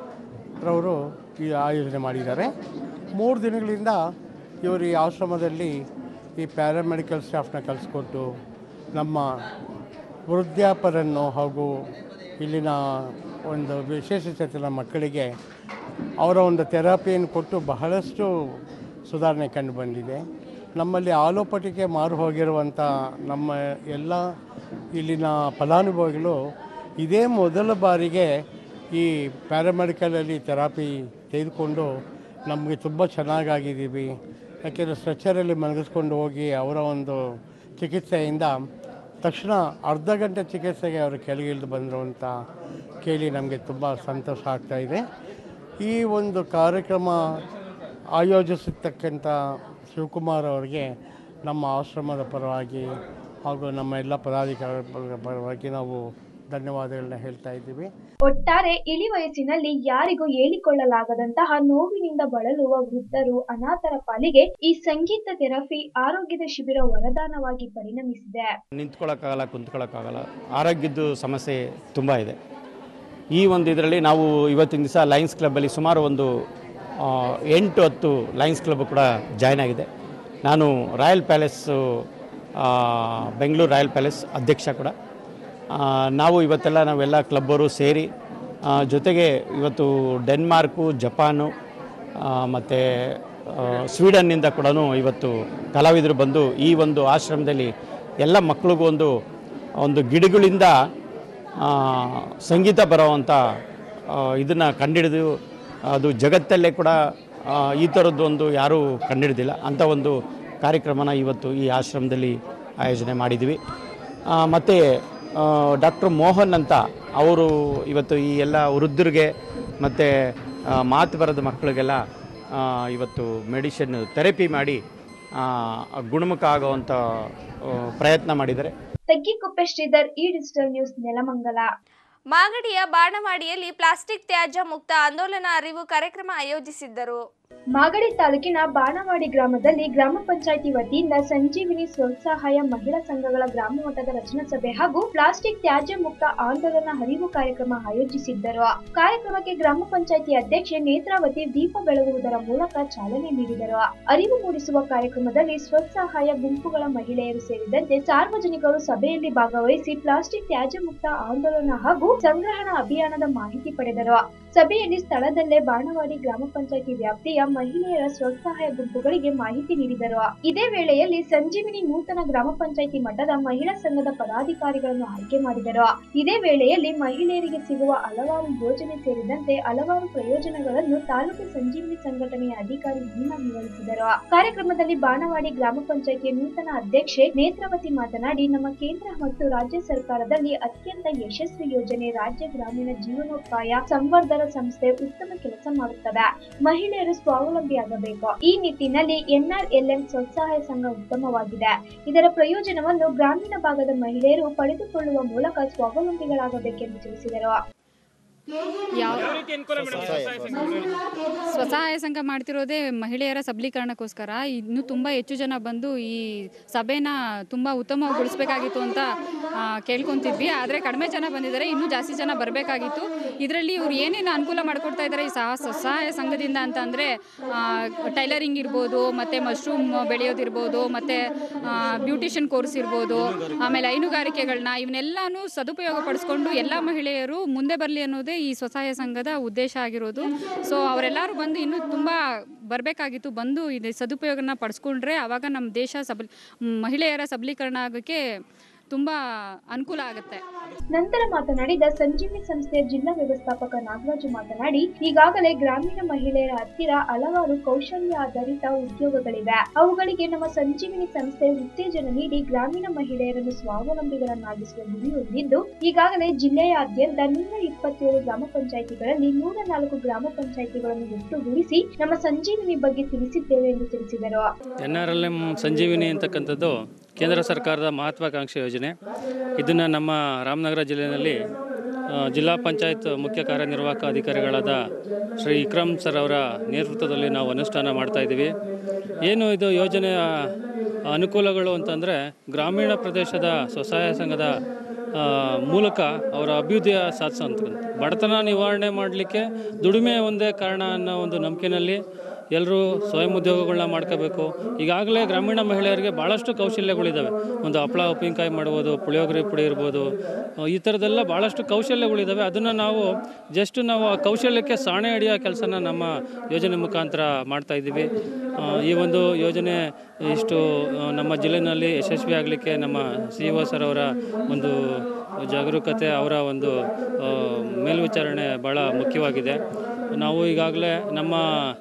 ರವರು ಈ ಆಯೋಜನೆ ಮಾಡಿದ್ದಾರೆ ಮೂರು ದಿನಗಳಿಂದ ಇವರು ಈ ಆಶ್ರಮದಲ್ಲಿ ಈ ಪ್ಯಾರಾಮೆಡಿಕಲ್ ಸ್ಟಾಫ್ನ ಕಲಿಸ್ಕೊಟ್ಟು ನಮ್ಮ ವೃದ್ಧಾಪರನ್ನು ಹಾಗೂ ಇಲ್ಲಿನ ಒಂದು ವಿಶೇಷಚೇತನ ಮಕ್ಕಳಿಗೆ ಅವರ ಒಂದು ಥೆರಪಿಯನ್ನು ಕೊಟ್ಟು ಬಹಳಷ್ಟು ಸುಧಾರಣೆ ಕಂಡು ಬಂದಿದೆ ನಮ್ಮಲ್ಲಿ ಆಲೋಪಟಿಗೆ ಮಾರು ಹೋಗಿರುವಂಥ ನಮ್ಮ ಎಲ್ಲ ಇಲ್ಲಿನ ಫಲಾನುಭವಿಗಳು ಇದೇ ಮೊದಲ ಬಾರಿಗೆ ಈ ಪ್ಯಾರಾಮೆಡಿಕಲಲ್ಲಿ ಥೆರಪಿ ತೆಗೆದುಕೊಂಡು ನಮಗೆ ತುಂಬ ಚೆನ್ನಾಗಾಗಿದ್ದೀವಿ ಯಾಕೆಂದರೆ ಸ್ಟ್ರೆಚರಲ್ಲಿ ಮಲಗಿಸ್ಕೊಂಡು ಹೋಗಿ ಅವರ ಒಂದು ಚಿಕಿತ್ಸೆಯಿಂದ ತಕ್ಷಣ ಅರ್ಧ ಗಂಟೆ ಚಿಕಿತ್ಸೆಗೆ ಅವರು ಕೆಳಗಿಳಿದು ಬಂದರು ಅಂತ ಕೇಳಿ ನಮಗೆ ತುಂಬ ಸಂತೋಷ ಆಗ್ತಾ ಇದೆ ಈ ಒಂದು ಕಾರ್ಯಕ್ರಮ ಆಯೋಜಿಸಿರ್ತಕ್ಕಂಥ ಶಿವಕುಮಾರ್ ಅವರಿಗೆ ನಮ್ಮ ಆಶ್ರಮದ ಪರವಾಗಿ ಹಾಗೂ ನಮ್ಮ ಎಲ್ಲ ಪದಾಧಿಕಾರಿಗಳ ಪರವಾಗಿ ನಾವು ಧನ್ಯವಾದಗಳನ್ನ ಹೇಳ್ತಾ ಇದ್ದೀವಿ ಒಟ್ಟಾರೆ ಇಳಿ ವಯಸ್ಸಿನಲ್ಲಿ ಯಾರಿಗೂ ಹೇಳಿಕೊಳ್ಳಲಾಗದಂತಹ ನೋವಿನಿಂದ ಬಳಲುವ ವೃದ್ಧರು ಅನಾಥರ ಪಾಲಿಗೆ ಈ ಸಂಗೀತ ಥೆರಪಿ ಆರೋಗ್ಯದ ಶಿಬಿರ ವರದಾನವಾಗಿ ಪರಿಣಮಿಸಿದೆ ನಿಂತ್ಕೊಳ್ಳೋಕ್ಕಾಗಲ್ಲ ಕುಂತ್ಕೊಳ್ಳೋಕ್ಕಾಗಲ್ಲ ಆರೋಗ್ಯದ್ದು ಸಮಸ್ಯೆ ತುಂಬ ಇದೆ ಈ ಒಂದು ಇದರಲ್ಲಿ ನಾವು ಇವತ್ತಿನ ದಿವಸ ಲಯನ್ಸ್ ಕ್ಲಬ್ಬಲ್ಲಿ ಸುಮಾರು ಒಂದು ಆ, ಎಂಟು ಹತ್ತು ಲಯನ್ಸ್ ಕ್ಲಬ್ ಕೂಡ ಜಾಯ್ನ್ ಆಗಿದೆ ನಾನು ರಾಯಲ್ ಪ್ಯಾಲೇಸು ಆ, ಬೆಂಗಳೂರು ರಾಯಲ್ ಪ್ಯಾಲೇಸ್ ಅಧ್ಯಕ್ಷ ಕೂಡ ಆ, ನಾವು ಇವತ್ತೆಲ್ಲ ನಾವೆಲ್ಲ ಕ್ಲಬ್ಬರು ಸೇರಿ ಆ, ಜೊತೆಗೆ ಇವತ್ತು ಡೆನ್ಮಾರ್ಕು ಜಪಾನು ಮತ್ತು ಸ್ವೀಡನ್ನಿಂದ ಕೂಡ ಇವತ್ತು ಕಲಾವಿದರು ಬಂದು ಈ ಒಂದು ಆಶ್ರಮದಲ್ಲಿ ಎಲ್ಲ ಮಕ್ಕಳಿಗೂ ಒಂದು ಒಂದು ಗಿಡಗಳಿಂದ ಆ, ಸಂಗೀತ ಬರೋವಂಥ ಇದನ್ನು ಕಂಡಿಡಿದು ಅದು ಜಗತ್ತಲ್ಲೇ ಕೂಡ ಆ, ಈ ಥರದ್ದು ಒಂದು ಯಾರೂ ಕಂಡಿಡ್ದಿಲ್ಲ ಅಂಥ ಒಂದು ಕಾರ್ಯಕ್ರಮನ ಇವತ್ತು ಈ ಆಶ್ರಮದಲ್ಲಿ ಆಯೋಜನೆ ಮಾಡಿದ್ವಿ ಮತ್ತು ಡಾಕ್ಟರ್ ಮೋಹನ್ ಅಂತ ಅವರು ಇವತ್ತು ಈ ಎಲ್ಲ ವೃದ್ಧರಿಗೆ ಮತ್ತು ಮಾತು ಬರದ ಮಕ್ಕಳಿಗೆಲ್ಲ ಆ, ಇವತ್ತು ಮೆಡಿಷನ್ ಥೆರಪಿ ಮಾಡಿ ಆ, ಗುಣಮುಖ ಆಗುವಂಥ ಆ, ಪ್ರಯತ್ನ ಮಾಡಿದ್ದಾರೆ Taggikoppe Sridhar E digital news Nelamangala ಮಾಗಡಿಯ ಬಾಣವಾಡಿಯಲ್ಲಿ ಪ್ಲಾಸ್ಟಿಕ್ ತ್ಯಾಜ್ಯ ಮುಕ್ತ ಆಂದೋಲನ ಅರಿವು ಕಾರ್ಯಕ್ರಮ ಆಯೋಜಿಸಿದ್ದರು ಮಾಗಡಿ ತಾಲೂಕಿನ ಬಾಣವಾಡಿ ಗ್ರಾಮದಲ್ಲಿ ಗ್ರಾಮ ಪಂಚಾಯಿತಿ ವತಿಯಿಂದ ಸಂಜೀವಿನಿ ಸ್ವಸಹಾಯ ಮಹಿಳಾ ಸಂಘಗಳ ಗ್ರಾಮ ಮಟ್ಟದ ರಚನಾ ಸಭೆ ಹಾಗೂ ಪ್ಲಾಸ್ಟಿಕ್ ತ್ಯಾಜ್ಯ ಮುಕ್ತ ಆಂದೋಲನ ಅರಿವು ಕಾರ್ಯಕ್ರಮ ಆಯೋಜಿಸಿದ್ದರು ಕಾರ್ಯಕ್ರಮಕ್ಕೆ ಗ್ರಾಮ ಪಂಚಾಯಿತಿ ಅಧ್ಯಕ್ಷೆ ನೇತ್ರಾವತಿ ದೀಪ ಬೆಳಗುವುದರ ಮೂಲಕ ಚಾಲನೆ ನೀಡಿದರು ಅರಿವು ಮೂಡಿಸುವ ಕಾರ್ಯಕ್ರಮದಲ್ಲಿ ಸ್ವಸಹಾಯ ಗುಂಪುಗಳ ಮಹಿಳೆಯರು ಸೇರಿದಂತೆ ಸಾರ್ವಜನಿಕರು ಸಭೆಯಲ್ಲಿ ಭಾಗವಹಿಸಿ ಪ್ಲಾಸ್ಟಿಕ್ ತ್ಯಾಜ್ಯ ಮುಕ್ತ ಆಂದೋಲನ ಹಾಗೂ ಸಂಗ್ರಹಣಾ ಅಭಿಯಾನದ ಮಾಹಿತಿ ಪಡೆದರು ಸಭೆಯಲ್ಲಿ ಸ್ಥಳದಲ್ಲೇ ಬಾಣವಾಡಿ ಗ್ರಾಮ ಪಂಚಾಯತಿ ವ್ಯಾಪ್ತಿಯ ಮಹಿಳೆಯರ ಸ್ವಸಹಾಯ ಗುಂಪುಗಳಿಗೆ ಮಾಹಿತಿ ನೀಡಿದರು ಇದೇ ವೇಳೆಯಲ್ಲಿ ಸಂಜೀವಿನಿ ನೂತನ ಗ್ರಾಮ ಪಂಚಾಯತಿ ಮಟ್ಟದ ಮಹಿಳಾ ಸಂಘದ ಪದಾಧಿಕಾರಿಗಳನ್ನು ಆಯ್ಕೆ ಮಾಡಿದರು ಇದೇ ವೇಳೆಯಲ್ಲಿ ಮಹಿಳೆಯರಿಗೆ ಸಿಗುವ ಹಲವಾರು ಯೋಜನೆ ಸೇರಿದಂತೆ ಹಲವಾರು ಪ್ರಯೋಜನಗಳನ್ನು ತಾಲೂಕು ಸಂಜೀವಿನಿ ಸಂಘಟನೆಯ ಅಧಿಕಾರಿ ಮೀನಾ ವಿವರಿಸಿದರು ಕಾರ್ಯಕ್ರಮದಲ್ಲಿ ಬಾಣವಾಡಿ ಗ್ರಾಮ ಪಂಚಾಯತಿಯ ನೂತನ ಅಧ್ಯಕ್ಷೆ ನೇತ್ರಾವತಿ ಮಾತನಾಡಿ ನಮ್ಮ ಕೇಂದ್ರ ಮತ್ತು ರಾಜ್ಯ ಸರ್ಕಾರದಲ್ಲಿ ಅತ್ಯಂತ ಯಶಸ್ವಿ ಯೋಜನೆ ರಾಜ್ಯ ಗ್ರಾಮೀಣ ಜೀವನೋಪಾಯ ಸಂವರ್ಧನ ಸಂಸ್ಥೆ ಉತ್ತಮ ಕೆಲಸ ಮಾಡುತ್ತದೆ ಮಹಿಳೆಯರು ಸ್ವಾವಲಂಬಿಯಾಗಬೇಕು ಈ ನಿಟ್ಟಿನಲ್ಲಿ ಎನ್ಆರ್ಎಲ್ಎಂ ಸ್ವಸಹಾಯ ಸಂಘ ಉತ್ತಮವಾಗಿದೆ ಇದರ ಪ್ರಯೋಜನವನ್ನು ಗ್ರಾಮೀಣ ಭಾಗದ ಮಹಿಳೆಯರು ಪಡೆದುಕೊಳ್ಳುವ ಮೂಲಕ ಸ್ವಾವಲಂಬಿಗಳಾಗಬೇಕೆಂದು ತಿಳಿಸಿದರು ಯಾವ ಸ್ವಸಹಾಯ ಸಂಘ ಮಾಡ್ತಿರೋದೇ ಮಹಿಳೆಯರ ಸಬಲೀಕರಣಕ್ಕೋಸ್ಕರ ಇನ್ನೂ ತುಂಬ ಹೆಚ್ಚು ಜನ ಬಂದು ಈ ಸಭೆನ ತುಂಬ ಉತ್ತಮಗೊಳಿಸಬೇಕಾಗಿತ್ತು ಅಂತ ಆ, ಕೇಳ್ಕೊಂತಿದ್ವಿ ಆದರೆ ಕಡಿಮೆ ಜನ ಬಂದಿದ್ದಾರೆ ಇನ್ನೂ ಜಾಸ್ತಿ ಜನ ಬರಬೇಕಾಗಿತ್ತು ಇದರಲ್ಲಿ ಇವ್ರು ಏನೇನು ಅನುಕೂಲ ಮಾಡಿಕೊಡ್ತಾ ಇದ್ದಾರೆ ಈ ಸಹ ಸ್ವಸಹಾಯ ಸಂಘದಿಂದ ಅಂತ ಅಂದರೆ ಟೈಲರಿಂಗ್ ಇರ್ಬೋದು ಮತ್ತು ಮಶ್ರೂಮ್ ಬೆಳೆಯೋದಿರ್ಬೋದು ಮತ್ತು ಬ್ಯೂಟಿಷಿಯನ್ ಕೋರ್ಸ್ ಇರ್ಬೋದು ಆಮೇಲೆ ಹೈನುಗಾರಿಕೆಗಳನ್ನ ಇವನ್ನೆಲ್ಲಾನು ಸದುಪಯೋಗ ಪಡಿಸ್ಕೊಂಡು ಎಲ್ಲ ಮಹಿಳೆಯರು ಮುಂದೆ ಬರಲಿ ಅನ್ನೋದೇ ಈ ಸ್ವಸಹಾಯ ಸಂಘದ ಉದ್ದೇಶ ಆಗಿರೋದು ಸೊ ಅವರೆಲ್ಲರೂ ಬಂದು ಇನ್ನೂ ತುಂಬ ಬರಬೇಕಾಗಿತ್ತು ಬಂದು ಇದು ಸದುಪಯೋಗನ ಪಡಿಸ್ಕೊಂಡ್ರೆ ಆವಾಗ ನಮ್ಮ ದೇಶ ಸಬಲ್ ಮಹಿಳೆಯರ ಸಬಲೀಕರಣ ಆಗೋಕ್ಕೆ ತುಂಬ ಅನುಕೂಲ ಆಗುತ್ತೆ ನಂತರ ಮಾತನಾಡಿದ ಸಂಜೀವಿನಿ ಸಂಸ್ಥೆಯ ಜಿಲ್ಲಾ ವ್ಯವಸ್ಥಾಪಕ ನಾಗರಾಜು ಮಾತನಾಡಿ ಈಗಾಗಲೇ ಗ್ರಾಮೀಣ ಮಹಿಳೆಯರ ಹತ್ತಿರ ಹಲವಾರು ಕೌಶಲ್ಯ ಆಧಾರಿತ ಉದ್ಯೋಗಗಳಿವೆ ಅವುಗಳಿಗೆ ನಮ್ಮ ಸಂಜೀವಿನಿ ಸಂಸ್ಥೆ ಉತ್ತೇಜನ ನೀಡಿ ಗ್ರಾಮೀಣ ಮಹಿಳೆಯರನ್ನು ಸ್ವಾವಲಂಬಿಗಳನ್ನಾಗಿಸುವ ಗುರಿ ಹೊಂದಿದ್ದು ಈಗಾಗಲೇ ಜಿಲ್ಲೆಯಾದ್ಯಂತ ನೂರ ಇಪ್ಪತ್ತೇಳು ಗ್ರಾಮ ಪಂಚಾಯಿತಿಗಳಲ್ಲಿ ನೂರ ನಾಲ್ಕು ಗ್ರಾಮ ಪಂಚಾಯಿತಿಗಳನ್ನು ಒಟ್ಟುಗೂಡಿಸಿ ನಮ್ಮ ಸಂಜೀವಿನಿ ಬಗ್ಗೆ ತಿಳಿಸಿದ್ದೇವೆ ಎಂದು ತಿಳಿಸಿದರು N R L M Sanjeevini ಅಂತಕ್ಕಂಥದ್ದು ಕೇಂದ್ರ ಸರ್ಕಾರದ ಮಹತ್ವಾಕಾಂಕ್ಷಿ ಯೋಜನೆ ಇದನ್ನು ನಮ್ಮ ರಾಮನಗರ ಜಿಲ್ಲೆಯಲ್ಲಿ ಆ, ಜಿಲ್ಲಾ ಪಂಚಾಯತ್ ಮುಖ್ಯ ಕಾರ್ಯನಿರ್ವಾಹಕ ಅಧಿಕಾರಿಗಳಾದ ಶ್ರೀ ವಿಕ್ರಮ್ ಸರ್ ಅವರ ನೇತೃತ್ವದಲ್ಲಿ ನಾವು ಅನುಷ್ಠಾನ ಮಾಡ್ತಾ ಇದ್ದೀವಿ ಏನು ಇದು ಯೋಜನೆಯ ಅನುಕೂಲಗಳು ಅಂತಂದರೆ ಗ್ರಾಮೀಣ ಪ್ರದೇಶದ ಸ್ವಸಹಾಯ ಸಂಘದ ಆ, ಮೂಲಕ ಅವರ ಅಭ್ಯುದಯ ಸಾಧಿಸೋಂಥದ್ದು ಬಡತನ ನಿವಾರಣೆ ಮಾಡಲಿಕ್ಕೆ ದುಡಿಮೆ ಒಂದೇ ಕಾರಣ ಅನ್ನೋ ಒಂದು ನಂಬಿಕೆಯಲ್ಲಿ ಎಲ್ಲರೂ ಸ್ವಯಂ ಉದ್ಯೋಗಗಳನ್ನ ಮಾಡ್ಕೋಬೇಕು ಈಗಾಗಲೇ ಗ್ರಾಮೀಣ ಮಹಿಳೆಯರಿಗೆ ಭಾಳಷ್ಟು ಕೌಶಲ್ಯಗಳಿದ್ದಾವೆ ಒಂದು ಹಪ್ಪಳ ಉಪ್ಪಿನಕಾಯಿ ಮಾಡ್ಬೋದು ಪುಳಿಯೋಗರೆ ಪುಡಿ ಇರ್ಬೋದು ಆ, ಈ ಥರದ್ದೆಲ್ಲ ಭಾಳಷ್ಟು ಕೌಶಲ್ಯಗಳಿದ್ದಾವೆ ಅದನ್ನು ನಾವು ಜಸ್ಟ್ ನಾವು ಆ ಕೌಶಲ್ಯಕ್ಕೆ ಸಾಣೆ ಹಿಡಿಯೋ ಕೆಲಸನ ನಮ್ಮ ಯೋಜನೆ ಮುಖಾಂತರ ಮಾಡ್ತಾ ಇದ್ದೀವಿ ಆ, ಈ ಒಂದು ಯೋಜನೆ ಇಷ್ಟು ಆ, ನಮ್ಮ ಜಿಲ್ಲೆಯಲ್ಲಿ ಯಶಸ್ವಿ ಆಗಲಿಕ್ಕೆ ನಮ್ಮ ಸಿ ಒ ಸರ್ ಅವರ ಒಂದು ಜಾಗರೂಕತೆ ಅವರ ಒಂದು ಆ, ಮೇಲ್ವಿಚಾರಣೆ ಭಾಳ ಮುಖ್ಯವಾಗಿದೆ ನಾವು ಈಗಾಗಲೇ ನಮ್ಮ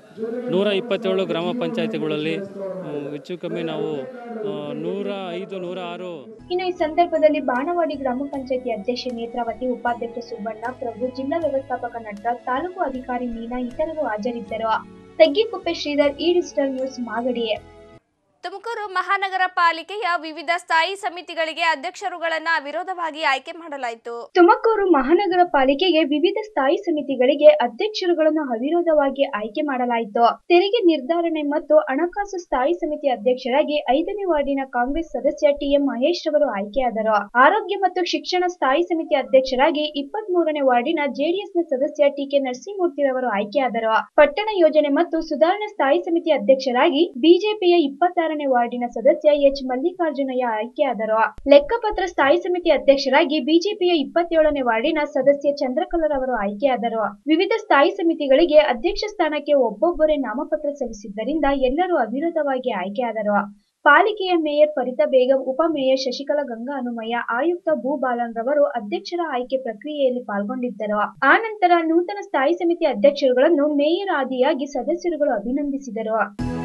ನೂರ ಇಪ್ಪತ್ತೇಳು ಗ್ರಾಮ ಪಂಚಾಯತಿಗಳಲ್ಲಿ ಆ, ಹೆಚ್ಚು ಕಮ್ಮಿ ನಾವು ಆ, ನೂರ ಐದು ನೂರ ಆರು ಇನ್ನು ಈ ಸಂದರ್ಭದಲ್ಲಿ ಬಾಣವಾಡಿ ಗ್ರಾಮ ಪಂಚಾಯತಿ ಅಧ್ಯಕ್ಷೆ ನೇತ್ರಾವತಿ ಉಪಾಧ್ಯಕ್ಷ ಸುಬ್ಬಣ್ಣ ಪ್ರಭು ಜಿಲ್ಲಾ ವ್ಯವಸ್ಥಾಪಕ ನಟರಾಜ್ ತಾಲೂಕು ಅಧಿಕಾರಿ ಮೀನಾ ಇತರರು ಹಾಜರಿದ್ದರು ತಗ್ಗಿಕುಪ್ಪೆ Sridhar E digital news Magadi Tumakuru ಮಹಾನಗರ ಪಾಲಿಕೆಯ ವಿವಿಧ ಸ್ಥಾಯಿ ಸಮಿತಿಗಳಿಗೆ ಅಧ್ಯಕ್ಷರುಗಳನ್ನ ಅವಿರೋಧವಾಗಿ ಆಯ್ಕೆ ಮಾಡಲಾಯಿತು ತುಮಕೂರು ಮಹಾನಗರ ಪಾಲಿಕೆಗೆ ವಿವಿಧ ಸ್ಥಾಯಿ ಸಮಿತಿಗಳಿಗೆ ಅಧ್ಯಕ್ಷರುಗಳನ್ನು ಅವಿರೋಧವಾಗಿ ಆಯ್ಕೆ ಮಾಡಲಾಯಿತು ತೆರಿಗೆ ನಿರ್ಧಾರಣೆ ಮತ್ತು ಹಣಕಾಸು ಸ್ಥಾಯಿ ಸಮಿತಿ ಅಧ್ಯಕ್ಷರಾಗಿ ಐದನೇ ವಾರ್ಡಿನ ಕಾಂಗ್ರೆಸ್ ಸದಸ್ಯ ಟಿಎಂ ಮಹೇಶ್ ರವರು ಆಯ್ಕೆಯಾದರು ಆರೋಗ್ಯ ಮತ್ತು ಶಿಕ್ಷಣ ಸ್ಥಾಯಿ ಸಮಿತಿ ಅಧ್ಯಕ್ಷರಾಗಿ ಇಪ್ಪತ್ತ್ ಮೂರನೇ ವಾರ್ಡಿನ ಜೆಡಿಎಸ್ನ ಸದಸ್ಯ ಟಿಕೆ ನರಸಿಂಹಮೂರ್ತಿರವರು ಆಯ್ಕೆಯಾದರು ಪಟ್ಟಣ ಯೋಜನೆ ಮತ್ತು ಸುಧಾರಣೆ ಸ್ಥಾಯಿ ಸಮಿತಿ ಅಧ್ಯಕ್ಷರಾಗಿ ಬಿಜೆಪಿಯ ಇಪ್ಪತ್ತಾರನೇ ವಾರ್ಡಿನ ಸದಸ್ಯ ಎಚ್ ಮಲ್ಲಿಕಾರ್ಜುನಯ್ಯ ಆಯ್ಕೆಯಾದರು ಲೆಕ್ಕಪತ್ರ ಸ್ಥಾಯಿ ಸಮಿತಿ ಅಧ್ಯಕ್ಷರಾಗಿ ಬಿಜೆಪಿಯ ಇಪ್ಪತ್ತೇಳನೇ ವಾರ್ಡಿನ ಸದಸ್ಯ ಚಂದ್ರಕಲರವರು ಆಯ್ಕೆಯಾದರು ವಿವಿಧ ಸ್ಥಾಯಿ ಸಮಿತಿಗಳಿಗೆ ಅಧ್ಯಕ್ಷ ಸ್ಥಾನಕ್ಕೆ ಒಬ್ಬೊಬ್ಬರೇ ನಾಮಪತ್ರ ಸಲ್ಲಿಸಿದ್ದರಿಂದ ಎಲ್ಲರೂ ಅವಿರೋಧವಾಗಿ ಆಯ್ಕೆಯಾದರು ಪಾಲಿಕೆಯ ಮೇಯರ್ ಫರಿತಾ ಬೇಗಂ ಉಪಮೇಯರ್ ಶಶಿಕಲಾ ಗಂಗಾ ಹನುಮಯ್ಯ ಆಯುಕ್ತ ಭೂ ಬಾಲನ್ ರವರು ಅಧ್ಯಕ್ಷರ ಆಯ್ಕೆ ಪ್ರಕ್ರಿಯೆಯಲ್ಲಿ ಪಾಲ್ಗೊಂಡಿದ್ದರು ಆ ನಂತರ ನೂತನ ಸ್ಥಾಯಿ ಸಮಿತಿ ಅಧ್ಯಕ್ಷರುಗಳನ್ನು ಮೇಯರ್ ಆದಿಯಾಗಿ ಸದಸ್ಯರುಗಳು ಅಭಿನಂದಿಸಿದರು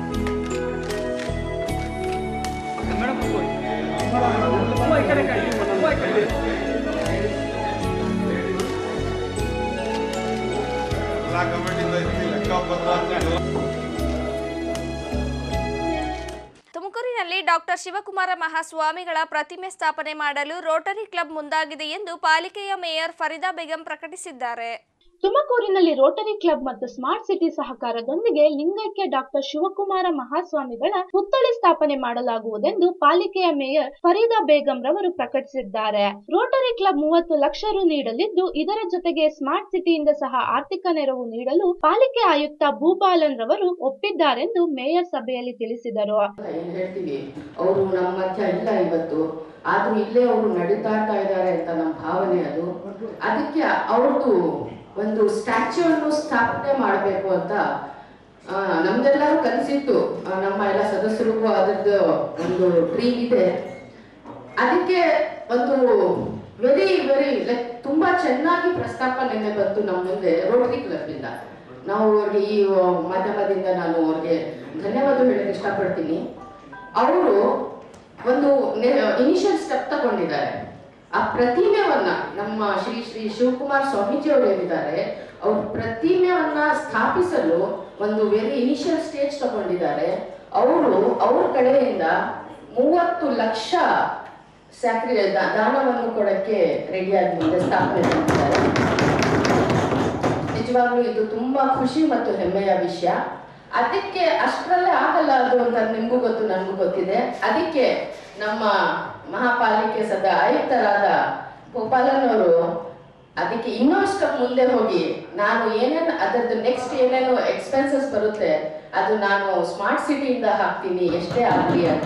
ತುಮಕೂರಿನಲ್ಲಿ ಡಾಕ್ಟರ್ ಶಿವಕುಮಾರ ಮಹಾಸ್ವಾಮಿಗಳ ಪ್ರತಿಮೆ ಸ್ಥಾಪನೆ ಮಾಡಲು ರೋಟರಿ ಕ್ಲಬ್ ಮುಂದಾಗಿದೆ ಎಂದು ಪಾಲಿಕೆಯ ಮೇಯರ್ ಫರೀದಾ ಬೇಗಂ ಪ್ರಕಟಿಸಿದ್ದಾರೆ ತುಮಕೂರಿನಲ್ಲಿ ರೋಟರಿ ಕ್ಲಬ್ ಮತ್ತು ಸ್ಮಾರ್ಟ್ ಸಿಟಿ ಸಹಕಾರದೊಂದಿಗೆ ಲಿಂಗೈಕ್ಯ ಡಾಕ್ಟರ್ ಶಿವಕುಮಾರ ಮಹಾಸ್ವಾಮಿಗಳ ಪುತ್ಥಳಿ ಸ್ಥಾಪನೆ ಮಾಡಲಾಗುವುದೆಂದು ಪಾಲಿಕೆಯ ಮೇಯರ್ ಫರೀದಾ ಬೇಗಂ ರವರು ಪ್ರಕಟಿಸಿದ್ದಾರೆ ರೋಟರಿ ಕ್ಲಬ್ ಮೂವತ್ತು ಲಕ್ಷ ರು ನೀಡಲಿದ್ದು ಇದರ ಜೊತೆಗೆ ಸ್ಮಾರ್ಟ್ ಸಿಟಿಯಿಂದ ಸಹ ಆರ್ಥಿಕ ನೆರವು ನೀಡಲು ಪಾಲಿಕೆ ಆಯುಕ್ತ ಭೂಪಾಲನ್ ರವರು ಒಪ್ಪಿದ್ದಾರೆಂದು ಮೇಯರ್ ಸಭೆಯಲ್ಲಿ ತಿಳಿಸಿದರು ಏನ್ ಹೇಳ್ತೀವಿ ಅವರು ನಮ್ಮ ಮಧ್ಯ ಇಲ್ಲ ಇವತ್ತು ಆದ್ರೂ ಇಲ್ಲೇ ಅವರು ನಡೀತಾ ಇದ್ದಾರೆ ಅಂತ ನಮ್ಮ ಭಾವನೆ ಅದು ಅದಕ್ಕೆ ಅವ್ರದ್ದು ಒಂದು ಸ್ಟ್ಯಾಚ್ಯೂವನ್ನು ಸ್ಥಾಪನೆ ಮಾಡಬೇಕು ಅಂತ ಆ, ನಮ್ದೆಲ್ಲರೂ ಕನಸಿತ್ತು ಆ, ನಮ್ಮ ಎಲ್ಲ ಸದಸ್ಯರಿಗೂ ಅದರದ್ದು ಒಂದು ಡ್ರೀಮ್ ಇದೆ ಅದಕ್ಕೆ ಒಂದು ವೆರಿ ವೆರಿ ಲೈಕ್ ತುಂಬಾ ಚೆನ್ನಾಗಿ ಪ್ರಸ್ತಾಪ ನಿನ್ನೆ ಬಂತು ನಮ್ಮ ಮುಂದೆ ರೋಟರಿ ಕ್ಲಬ್ ಇಂದ ನಾವು ಅವ್ರಿಗೆ ಈ ಮಾಧ್ಯಮದಿಂದ ನಾನು ಅವ್ರಿಗೆ ಧನ್ಯವಾದ ಹೇಳಕ್ಕೆ ಇಷ್ಟಪಡ್ತೀನಿ ಅವರು ಒಂದು ಇನಿಷಿಯಲ್ ಸ್ಟೆಪ್ ತಗೊಂಡಿದ್ದಾರೆ ಆ ಪ್ರತಿಮೆವನ್ನ ನಮ್ಮ ಶ್ರೀ ಶ್ರೀ ಶಿವಕುಮಾರ್ ಸ್ವಾಮೀಜಿ ಅವರು ಏನಿದ್ದಾರೆ ಅವ್ರ ಪ್ರತಿಮೆಯನ್ನ ಸ್ಥಾಪಿಸಲು ಒಂದು ವೆರಿ ಇನಿಷಿಯಲ್ ಸ್ಟೇಜ್ ತಗೊಂಡಿದ್ದಾರೆ ಅವರು ಅವ್ರ ಕಡೆಯಿಂದ ಮೂವತ್ತು ಲಕ್ಷ ಸ್ಯಾಕ್ರಿ ದಾ- ದಾನವನ್ನು ಕೊಡಕ್ಕೆ ರೆಡಿಯಾಗಿ ಮುಂದೆ ಸ್ಥಾಪನೆ ಮಾಡಿದ್ದಾರೆ ನಿಜವಾಗ್ಲೂ ಇದು ತುಂಬಾ ಖುಷಿ ಮತ್ತು ಹೆಮ್ಮೆಯ ವಿಷಯ ಅದಕ್ಕೆ ಅಷ್ಟರಲ್ಲೇ ಆಗಲ್ಲ ಅದು ಅಂತ ನಿಮ್ಗೂ ಗೊತ್ತು ನನಗೂ ಗೊತ್ತಿದೆ ಅದಕ್ಕೆ ನಮ್ಮ ಮಹಾಪಾಲಿಕೆ ಸದಾ ಆಯುಕ್ತರಾದ ಗೋಪಾಲನ್ ಅವರು ಅದಕ್ಕೆ ಇನ್ನಷ್ಟು ಮುಂದೆ ಹೋಗಿ ನಾನು ಏನೇನು ಅದರದ್ದು ನೆಕ್ಸ್ಟ್ ಏನೇನು ಎಕ್ಸ್ಪೆನ್ಸಸ್ ಬರುತ್ತೆ ಅದು ನಾನು ಸ್ಮಾರ್ಟ್ ಸಿಟಿಯಿಂದ ಹಾಕ್ತೀನಿ ಎಷ್ಟೇ ಆಗಲಿ ಅಂತ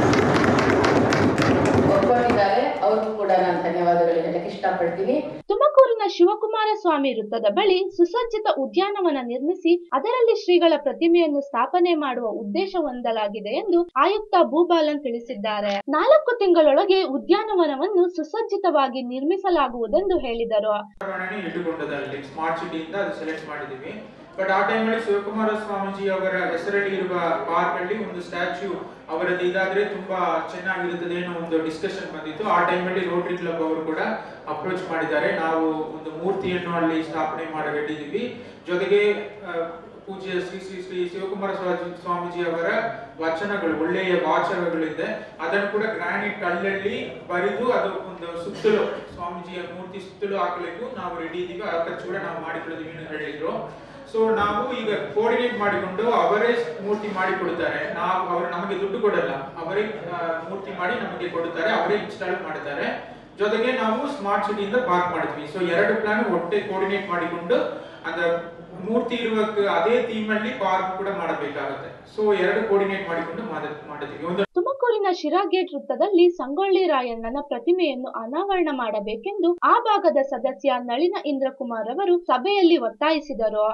ಒಪ್ಕೊಂಡಿದ್ದಾರೆ ಅವ್ರಿಗೂ ಕೂಡ ನಾನು ಧನ್ಯವಾದಗಳು ಹೇಳಕ್ಕೆ ಇಷ್ಟಪಡ್ತೀನಿ ತುಮಕೂರಿನ ಶಿವಕುಮಾರ ಸ್ವಾಮಿ ವೃತ್ತದ ಬಳಿ ಸುಸಜ್ಜಿತ ಉದ್ಯಾನವನ ನಿರ್ಮಿಸಿ ಅದರಲ್ಲಿ ಶ್ರೀಗಳ ಪ್ರತಿಮೆಯನ್ನು ಸ್ಥಾಪನೆ ಮಾಡುವ ಉದ್ದೇಶ ಹೊಂದಲಾಗಿದೆ ಎಂದು ಆಯುಕ್ತ ಭೂಬಾಲನ್ ತಿಳಿಸಿದ್ದಾರೆ ನಾಲ್ಕು ತಿಂಗಳೊಳಗೆ ಉದ್ಯಾನವನವನ್ನು ಸುಸಜ್ಜಿತವಾಗಿ ನಿರ್ಮಿಸಲಾಗುವುದೆಂದು ಹೇಳಿದರು ಬಡಾವಣೆನೇ ಇಟ್ಟುಕೊಂಡದಲ್ಲಿ ಸ್ಮಾರ್ಟ್ ಸಿಟಿಯಿಂದ ಅದು ಸೆಲೆಕ್ಟ್ ಮಾಡಿದ್ದೀವಿ ಬಟ್ ಆ ಟೈಮಲ್ಲಿ ಶಿವಕುಮಾರ ಸ್ವಾಮೀಜಿ ಅವರ ಹೆಸರಲ್ಲಿ ಇರುವ ಪಾರ್ಕ್ ಅಲ್ಲಿ ಒಂದು ಸ್ಟ್ಯಾಚ್ಯೂ ಅವರದ್ದು ಇದಾದ್ರೆ ತುಂಬಾ ಚೆನ್ನಾಗಿರುತ್ತದೆ ಅನ್ನೋ ಒಂದು ಡಿಸ್ಕಷನ್ ಬಂದಿತ್ತು ಆ ಟೈಮಲ್ಲಿ ರೋಟರಿ ಕ್ಲಬ್ ಅವರು ಕೂಡ ಅಪ್ರೋಚ್ ಮಾಡಿದ್ದಾರೆ ನಾವು ಒಂದು ಮೂರ್ತಿಯನ್ನು ಅಲ್ಲಿ ಸ್ಥಾಪನೆ ಮಾಡಬೇಕಿದ್ದೀವಿ ಜೊತೆಗೆ ಆ, ಪೂಜ್ಯ ಶ್ರೀ ಶ್ರೀ ಶ್ರೀ ಶಿವಕುಮಾರ ಸ್ವಾಮಿ ಸ್ವಾಮೀಜಿ ಅವರ ವಚನಗಳು ಒಳ್ಳೆಯ ವಾಚನಗಳಿದೆ ಅದನ್ನು ಕೂಡ ಗ್ರಾನೈಟ್ ಕಲ್ಲಲ್ಲಿ ಬರೆದು ಅದು ಒಂದು ಸುತ್ತಲೂ ಸ್ವಾಮೀಜಿಯ ಮೂರ್ತಿ ಸುತ್ತಲೂ ಹಾಕಲಿಕ್ಕೂ ನಾವು ರೆಡಿ ಇದ್ದೀವಿ ಆ ಖರ್ಚು ಕೂಡ ನಾವು ಮಾಡಿಕೊಳ್ಳಿದ್ದೀವಿ ಅಂತ ಹೇಳಿದ್ರು ಸೊ ನಾವು ಈಗ ಕೋಆರ್ಡಿನೇಟ್ ಮಾಡಿಕೊಂಡು ಅವರೇ ಮೂರ್ತಿ ಮಾಡಿ ಕೊಡ್ತಾರೆ ನಾವು ಅವರು ನಮಗೆ ದುಡ್ಡು ಕೊಡಲ್ಲ ಅವರೇ ಆ, ಮೂರ್ತಿ ಮಾಡಿ ನಮಗೆ ಕೊಡುತ್ತಾರೆ ಅವರೇ ಇನ್ಸ್ಟಾಲ್ ಮಾಡ್ತಾರೆ ಜೊತೆಗೆ ನಾವು ಸ್ಮಾರ್ಟ್ ಸಿಟಿಯಿಂದ ಪಾರ್ಕ್ ಮಾಡಿದ್ವಿ ಸೊ ಎರಡು ಪ್ಲಾನ್ ಒಟ್ಟೆ ಕೋಆರ್ಡಿನೇಟ್ ಮಾಡಿಕೊಂಡು ಅದ ಮೂರ್ತಿ ಇರುವ ಅದೇ ಥೀಮ್ ಅಲ್ಲಿ ಪಾರ್ಕ್ ಕೂಡ ಮಾಡಬೇಕಾಗುತ್ತೆ ಸೊ ಎರಡು ಕೋಆರ್ಡಿನೇಟ್ ಮಾಡಿಕೊಂಡು ಮಾಡ- ಮಾಡಿದ್ವಿ ಒಂದು ತುಮಕೂರಿನ ಶಿರಾ ಗೇಟ್ ವೃತ್ತದಲ್ಲಿ ಸಂಗೊಳ್ಳಿ ರಾಯಣ್ಣನ ಪ್ರತಿಮೆಯನ್ನು ಅನಾವರಣ ಮಾಡಬೇಕೆಂದು ಆ ಭಾಗದ ಸದಸ್ಯ ನಳಿನ ಇಂದ್ರಕುಮಾರ್ ಅವರು ಸಭೆಯಲ್ಲಿ ಒತ್ತಾಯಿಸಿದರು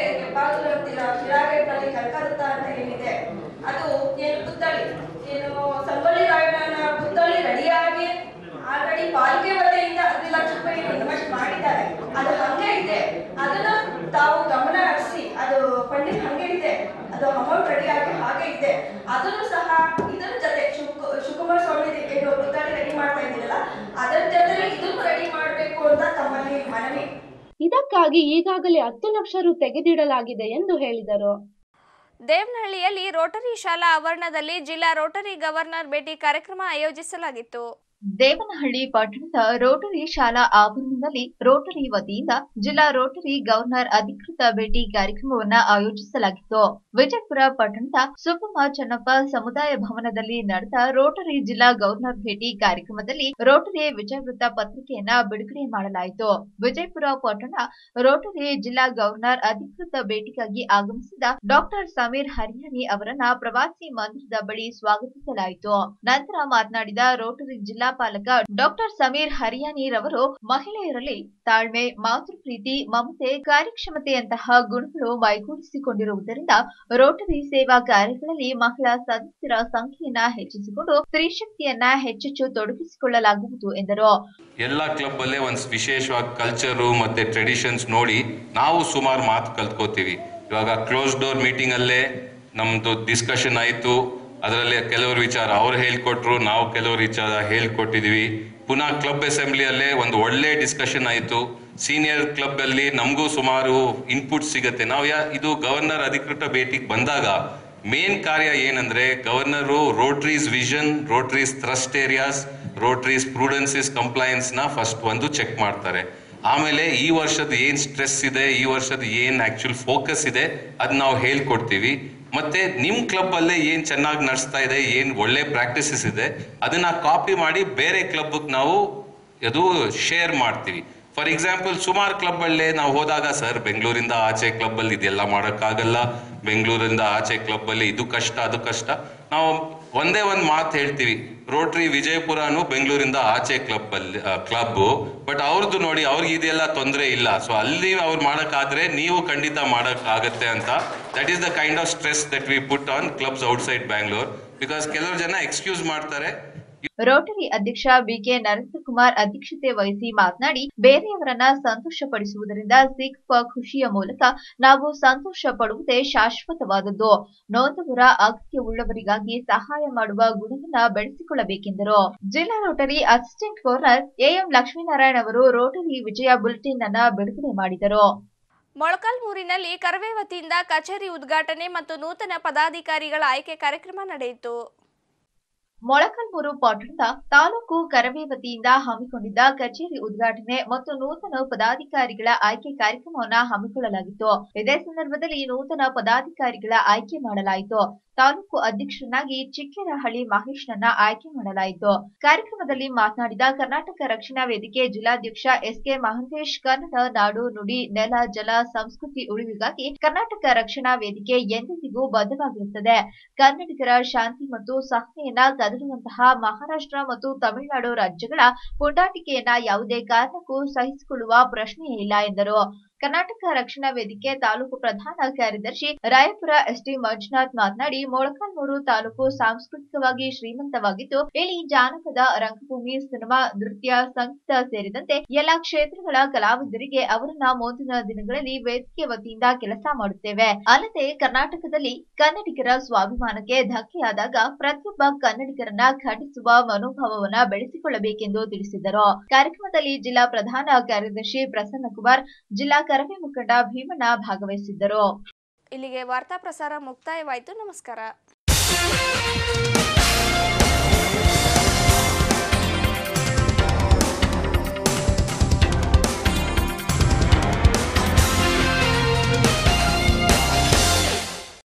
ಶಿರಾಗೇಟ್ನಲ್ಲಿ ಕನಕವೃತ್ತ ಅಂತ ಏನಿದೆ ಅದು ಏನು ಪುತ್ಥಳಿ ಏನು ಸಂಗೊಳ್ಳಿ ರಾಯಣ್ಣನ ಪುತ್ಥಳಿ ರೆಡಿಯಾಗಿ ಆಲ್ರೆಡಿ ಪಾಲಿಕೆ ವತಿಯಿಂದ ಹದಿನೈದು ಲಕ್ಷ ರೂಪಾಯಿ ಇನ್ವೆಸ್ಟ್ ಮಾಡಿದ್ದಾರೆ ಅದು ಹಂಗೆ ಇದೆ ಅದನ್ನ ತಾವು ಗಮನ ಹರಿಸಿ ಅದು ಫಂಡಿಂಗ್ ಹಂಗೆ ಇದೆ ಅದು ಅಮೌಂಟ್ ರೆಡಿ ಆಗಿ ಹಾಗೆ ಇದೆ ಅದನ್ನು ಸಹ ಇದರ ಜೊತೆ ಶಿವಕು- ಶಿವಕುಮಾರ ಸ್ವಾಮಿ ಏನು ಪುತ್ಥಳಿ ರೆಡಿ ಮಾಡ್ತಾ ಇದ್ದೀರಲ್ಲ ಅದರ ಜೊತೆ ಇದನ್ನು ರೆಡಿ ಮಾಡಬೇಕು ಅಂತ ತಮ್ಮಲ್ಲಿ ಮನವಿ ಇದಕ್ಕಾಗಿ ಈಗಾಗಲೇ ಹತ್ತು ಲಕ್ಷ ರು ತೆಗೆದಿಡಲಾಗಿದೆ ಎಂದು ಹೇಳಿದರು ದೇವನಹಳ್ಳಿಯಲ್ಲಿ ರೋಟರಿ ಶಾಲಾ ಆವರಣದಲ್ಲಿ ಜಿಲ್ಲಾ ರೋಟರಿ ಗವರ್ನರ್ ಭೇಟಿ ಕಾರ್ಯಕ್ರಮ ಆಯೋಜಿಸಲಾಗಿತ್ತು ದೇವನಹಳ್ಳಿ ಪಟ್ಟಣದ ರೋಟರಿ ಶಾಲಾ ಆವರಣದಲ್ಲಿ ರೋಟರಿ ವತಿಯಿಂದ ಜಿಲ್ಲಾ ರೋಟರಿ ಗವರ್ನರ್ ಅಧಿಕೃತ ಭೇಟಿ ಕಾರ್ಯಕ್ರಮವನ್ನ ಆಯೋಜಿಸಲಾಗಿತ್ತು ವಿಜಯಪುರ ಪಟ್ಟಣದ ಸುಬ್ಬಮ್ಮ ಚನ್ನಪ್ಪ ಸಮುದಾಯ ಭವನದಲ್ಲಿ ನಡೆದ ರೋಟರಿ ಜಿಲ್ಲಾ ಗವರ್ನರ್ ಭೇಟಿ ಕಾರ್ಯಕ್ರಮದಲ್ಲಿ ರೋಟರಿ ವಿಜಯವೃತ್ತ ಪತ್ರಿಕೆಯನ್ನ ಬಿಡುಗಡೆ ಮಾಡಲಾಯಿತು ವಿಜಯಪುರ ಪಟ್ಟಣ ರೋಟರಿ ಜಿಲ್ಲಾ ಗವರ್ನರ್ ಅಧಿಕೃತ ಭೇಟಿಗಾಗಿ ಆಗಮಿಸಿದ ಡಾಕ್ಟರ್ ಸಮೀರ್ ಹರಿಯಾಣಿ ಅವರನ್ನ ಪ್ರವಾಸಿ ಮಂದಿರದ ಬಳಿ ಸ್ವಾಗತಿಸಲಾಯಿತು ನಂತರ ಮಾತನಾಡಿದ ರೋಟರಿ ಜಿಲ್ಲಾ ಪಾಲಕ ಡಾಕ್ಟರ್ ಸಮೀರ್ ಹರಿಯಾನಿ ರವರು ಮಹಿಳೆಯರಲ್ಲಿ ತಾಳ್ಮೆ ಮಾತೃಪ್ರೀತಿ ಮಮತೆ ಕಾರ್ಯಕ್ಷಮತೆಯಂತಹ ಗುಣಗಳು ಮೈಗೂಡಿಸಿಕೊಂಡಿರುವುದರಿಂದ ರೋಟರಿ ಸೇವಾ ಕಾರ್ಯಗಳಲ್ಲಿ ಮಹಿಳಾ ಸದಸ್ಯರ ಸಂಖ್ಯೆಯನ್ನ ಹೆಚ್ಚಿಸಿಕೊಂಡು ಸ್ತ್ರೀಶಕ್ತಿಯನ್ನ ಹೆಚ್ಚೆಚ್ಚು ತೊಡಗಿಸಿಕೊಳ್ಳಲಾಗುವುದು ಎಂದರು ಎಲ್ಲ ಕ್ಲಬ್ ಅಲ್ಲೇ ಒಂದು ವಿಶೇಷವಾಗಿ ಕಲ್ಚರು ಮತ್ತೆ ಟ್ರೆಡಿಷನ್ಸ್ ನೋಡಿ ನಾವು ಸುಮಾರು ಮಾತು ಕಲ್ತ್ಕೋತೀವಿ ಇವಾಗ ಕ್ಲೋಸ್ ಡೋರ್ ಮೀಟಿಂಗ್ ಅಲ್ಲೇ ನಮ್ದು ಡಿಸ್ಕಷನ್ ಆಯ್ತು ಅದರಲ್ಲಿ ಕೆಲವರು ವಿಚಾರ ಅವ್ರು ಹೇಳ್ಕೊಟ್ರು ನಾವು ಕೆಲವರು ವಿಚಾರ ಹೇಳ್ಕೊಟ್ಟಿದೀವಿ ಪುನಃ ಕ್ಲಬ್ ಅಸೆಂಬ್ಲಿಯಲ್ಲೇ ಒಂದು ಒಳ್ಳೆ ಡಿಸ್ಕಷನ್ ಆಯಿತು ಸೀನಿಯರ್ ಕ್ಲಬ್ ಅಲ್ಲಿ ನಮಗೂ ಸುಮಾರು ಇನ್ಪುಟ್ ಸಿಗತ್ತೆ ನಾವು ಯಾ ಇದು ಗವರ್ನರ್ ಅಧಿಕೃತ ಭೇಟಿಗೆ ಬಂದಾಗ ಮೇನ್ ಕಾರ್ಯ ಏನಂದ್ರೆ governor Rotary's vision Rotary's thrust areas Rotary's prudences compliance ನ ಫಸ್ಟ್ ಒಂದು ಚೆಕ್ ಮಾಡ್ತಾರೆ ಆಮೇಲೆ ಈ ವರ್ಷದ ಏನ್ ಸ್ಟ್ರೆಸ್ ಇದೆ ಈ ವರ್ಷದ ಏನ್ ಆಕ್ಚುಲ್ ಫೋಕಸ್ ಇದೆ ಅದ್ ನಾವು ಹೇಳ್ಕೊಡ್ತೀವಿ ಮತ್ತೆ ನಿಮ್ ಕ್ಲಬ್ ಅಲ್ಲೇ ಏನ್ ಚೆನ್ನಾಗಿ ನಡೆಸ್ತಾ ಇದೆ ಏನ್ ಒಳ್ಳೆ ಪ್ರಾಕ್ಟೀಸಸ್ ಇದೆ ಅದನ್ನ ಕಾಪಿ ಮಾಡಿ ಬೇರೆ ಕ್ಲಬ್ ನಾವು ಅದು ಶೇರ್ ಮಾಡ್ತೀವಿ ಫಾರ್ ಎಕ್ಸಾಂಪಲ್ ಸುಮಾರು ಕ್ಲಬ್ ಅಲ್ಲೇ ನಾವು ಹೋದಾಗ ಸರ್ ಬೆಂಗಳೂರಿಂದ ಆಚೆ ಕ್ಲಬ್ ಅಲ್ಲಿ ಇದೆಲ್ಲ ಮಾಡೋಕ್ಕಾಗಲ್ಲ ಬೆಂಗಳೂರಿಂದ ಆಚೆ ಕ್ಲಬ್ ಅಲ್ಲಿ ಇದು ಕಷ್ಟ ಅದು ಕಷ್ಟ ನಾವು ಒಂದೇ ಒಂದು ಮಾತು ಹೇಳ್ತೀವಿ ರೋಟ್ರಿ ವಿಜಯಪುರನು ಬೆಂಗಳೂರಿಂದ ಆಚೆ ಕ್ಲಬ್ ಅಲ್ಲಿ ಕ್ಲಬ್ ಬಟ್ ಅವ್ರದ್ದು ನೋಡಿ ಅವ್ರಿಗೆ ಇದೆಲ್ಲ ತೊಂದರೆ ಇಲ್ಲ ಸೊ ಅಲ್ಲಿ ಅವ್ರು ಮಾಡೋಕ್ಕಾದ್ರೆ ನೀವು ಖಂಡಿತ ಮಾಡೋಕ್ಕಾಗತ್ತೆ ಅಂತ that is the kind of stress that we put on clubs outside Bangalore because ಕೆಲವರು ಜನ ಎಕ್ಸ್ಕ್ಯೂಸ್ ಮಾಡ್ತಾರೆ ರೋಟರಿ ಅಧ್ಯಕ್ಷ ಬಿಕೆ ನರೇಂದ್ರ ಕುಮಾರ್ ಅಧ್ಯಕ್ಷತೆ ವಹಿಸಿ ಮಾತನಾಡಿ ಬೇರೆಯವರನ್ನ ಸಂತೋಷಪಡಿಸುವುದರಿಂದ ಸಿಗುವ ಖುಷಿಯ ಮೂಲಕ ನಾವು ಸಂತೋಷ ಪಡುವುದೇ ಶಾಶ್ವತವಾದದ್ದು ನೊಂದವರ ಅಗತ್ಯವುಳ್ಳವರಿಗಾಗಿ ಸಹಾಯ ಮಾಡುವ ಗುಣವನ್ನ ಬೆಳೆಸಿಕೊಳ್ಳಬೇಕೆಂದರು ಜಿಲ್ಲಾ Rotary assistant governor A M Lakshminarayana ಅವರು ರೋಟರಿ ವಿಜಯ ಬುಲೆಟಿನ್ ಅನ್ನ ಬಿಡುಗಡೆ ಮಾಡಿದರು ಮೊಳಕಾಲ್ಮೂರಿನಲ್ಲಿ ಕರವೇ ವತಿಯಿಂದ ಕಚೇರಿ ಉದ್ಘಾಟನೆ ಮತ್ತು ನೂತನ ಪದಾಧಿಕಾರಿಗಳ ಆಯ್ಕೆ ಕಾರ್ಯಕ್ರಮ ನಡೆಯಿತು ಮೊಳಕಲ್ಮೂರು ಪಟ್ಟಣದ ತಾಲೂಕು ಕರವೇ ವತಿಯಿಂದ ಹಮ್ಮಿಕೊಂಡಿದ್ದ ಕಚೇರಿ ಉದ್ಘಾಟನೆ ಮತ್ತು ನೂತನ ಪದಾಧಿಕಾರಿಗಳ ಆಯ್ಕೆ ಕಾರ್ಯಕ್ರಮವನ್ನ ಹಮ್ಮಿಕೊಳ್ಳಲಾಗಿತ್ತು ಇದೇ ಸಂದರ್ಭದಲ್ಲಿ ನೂತನ ಪದಾಧಿಕಾರಿಗಳ ಆಯ್ಕೆ ಮಾಡಲಾಯಿತು ತಾಲೂಕು ಅಧ್ಯಕ್ಷರನ್ನಾಗಿ ಚಿಕ್ಕೇರಹಳ್ಳಿ ಮಹೇಶ್ನನ್ನ ಆಯ್ಕೆ ಮಾಡಲಾಯಿತು ಕಾರ್ಯಕ್ರಮದಲ್ಲಿ ಮಾತನಾಡಿದ ಕರ್ನಾಟಕ ರಕ್ಷಣಾ ವೇದಿಕೆ ಜಿಲ್ಲಾಧ್ಯಕ್ಷ ಎಸ್ಕೆ ಮಹಂತೇಶ್ ಕನ್ನಡ ನಾಡು ನುಡಿ ನೆಲ ಜಲ ಸಂಸ್ಕೃತಿ ಉಳಿವಿಗಾಗಿ ಕರ್ನಾಟಕ ರಕ್ಷಣಾ ವೇದಿಕೆ ಎಂದೆಂದಿಗೂ ಬದ್ಧವಾಗಿರುತ್ತದೆ ಕನ್ನಡಿಗರ ಶಾಂತಿ ಮತ್ತು ಸಹನೆಯನ್ನ ಕದಡುವಂತಹ ಮಹಾರಾಷ್ಟ್ರ ಮತ್ತು ತಮಿಳುನಾಡು ರಾಜ್ಯಗಳ ಪುಂಡಾಟಿಕೆಯನ್ನ ಯಾವುದೇ ಕಾರಣಕ್ಕೂ ಸಹಿಸಿಕೊಳ್ಳುವ ಪ್ರಶ್ನೆಯೇ ಇಲ್ಲ ಎಂದರು ಕರ್ನಾಟಕ ರಕ್ಷಣಾ ವೇದಿಕೆ ತಾಲೂಕು ಪ್ರಧಾನ ಕಾರ್ಯದರ್ಶಿ ರಾಯಪುರ ಎಸ್ಟಿ ಮಂಜುನಾಥ್ ಮಾತನಾಡಿ ಮೊಳಕಾಲ್ಮೂರು ತಾಲೂಕು ಸಾಂಸ್ಕೃತಿಕವಾಗಿ ಶ್ರೀಮಂತವಾಗಿದ್ದು ಇಲ್ಲಿ ಜಾನಪದ ರಂಗಭೂಮಿ ಸಿನಿಮಾ ನೃತ್ಯ ಸಂಗೀತ ಸೇರಿದಂತೆ ಎಲ್ಲಾ ಕ್ಷೇತ್ರಗಳ ಕಲಾವಿದರಿಗೆ ಅವರನ್ನ ಮುಂದಿನ ದಿನಗಳಲ್ಲಿ ವೇದಿಕೆ ವತಿಯಿಂದ ಕೆಲಸ ಮಾಡುತ್ತೇವೆ ಅಲ್ಲದೆ ಕರ್ನಾಟಕದಲ್ಲಿ ಕನ್ನಡಿಗರ ಸ್ವಾಭಿಮಾನಕ್ಕೆ ಧಕ್ಕೆಯಾದಾಗ ಪ್ರತಿಯೊಬ್ಬ ಕನ್ನಡಿಗರನ್ನ ಖಂಡಿಸುವ ಮನೋಭಾವವನ್ನ ಬೆಳೆಸಿಕೊಳ್ಳಬೇಕೆಂದು ತಿಳಿಸಿದರು ಕಾರ್ಯಕ್ರಮದಲ್ಲಿ ಜಿಲ್ಲಾ ಪ್ರಧಾನ ಕಾರ್ಯದರ್ಶಿ ಪ್ರಸನ್ನಕುಮಾರ್ ಜಿಲ್ಲಾ ಕರವೇ ಮುಖಂಡ ಭೀಮಣ್ಣ ಭಾಗವಹಿಸಿದ್ದರು ಇಲ್ಲಿಗೆ ವಾರ್ತಾ ಪ್ರಸಾರ ಮುಕ್ತಾಯವಾಯಿತು ನಮಸ್ಕಾರ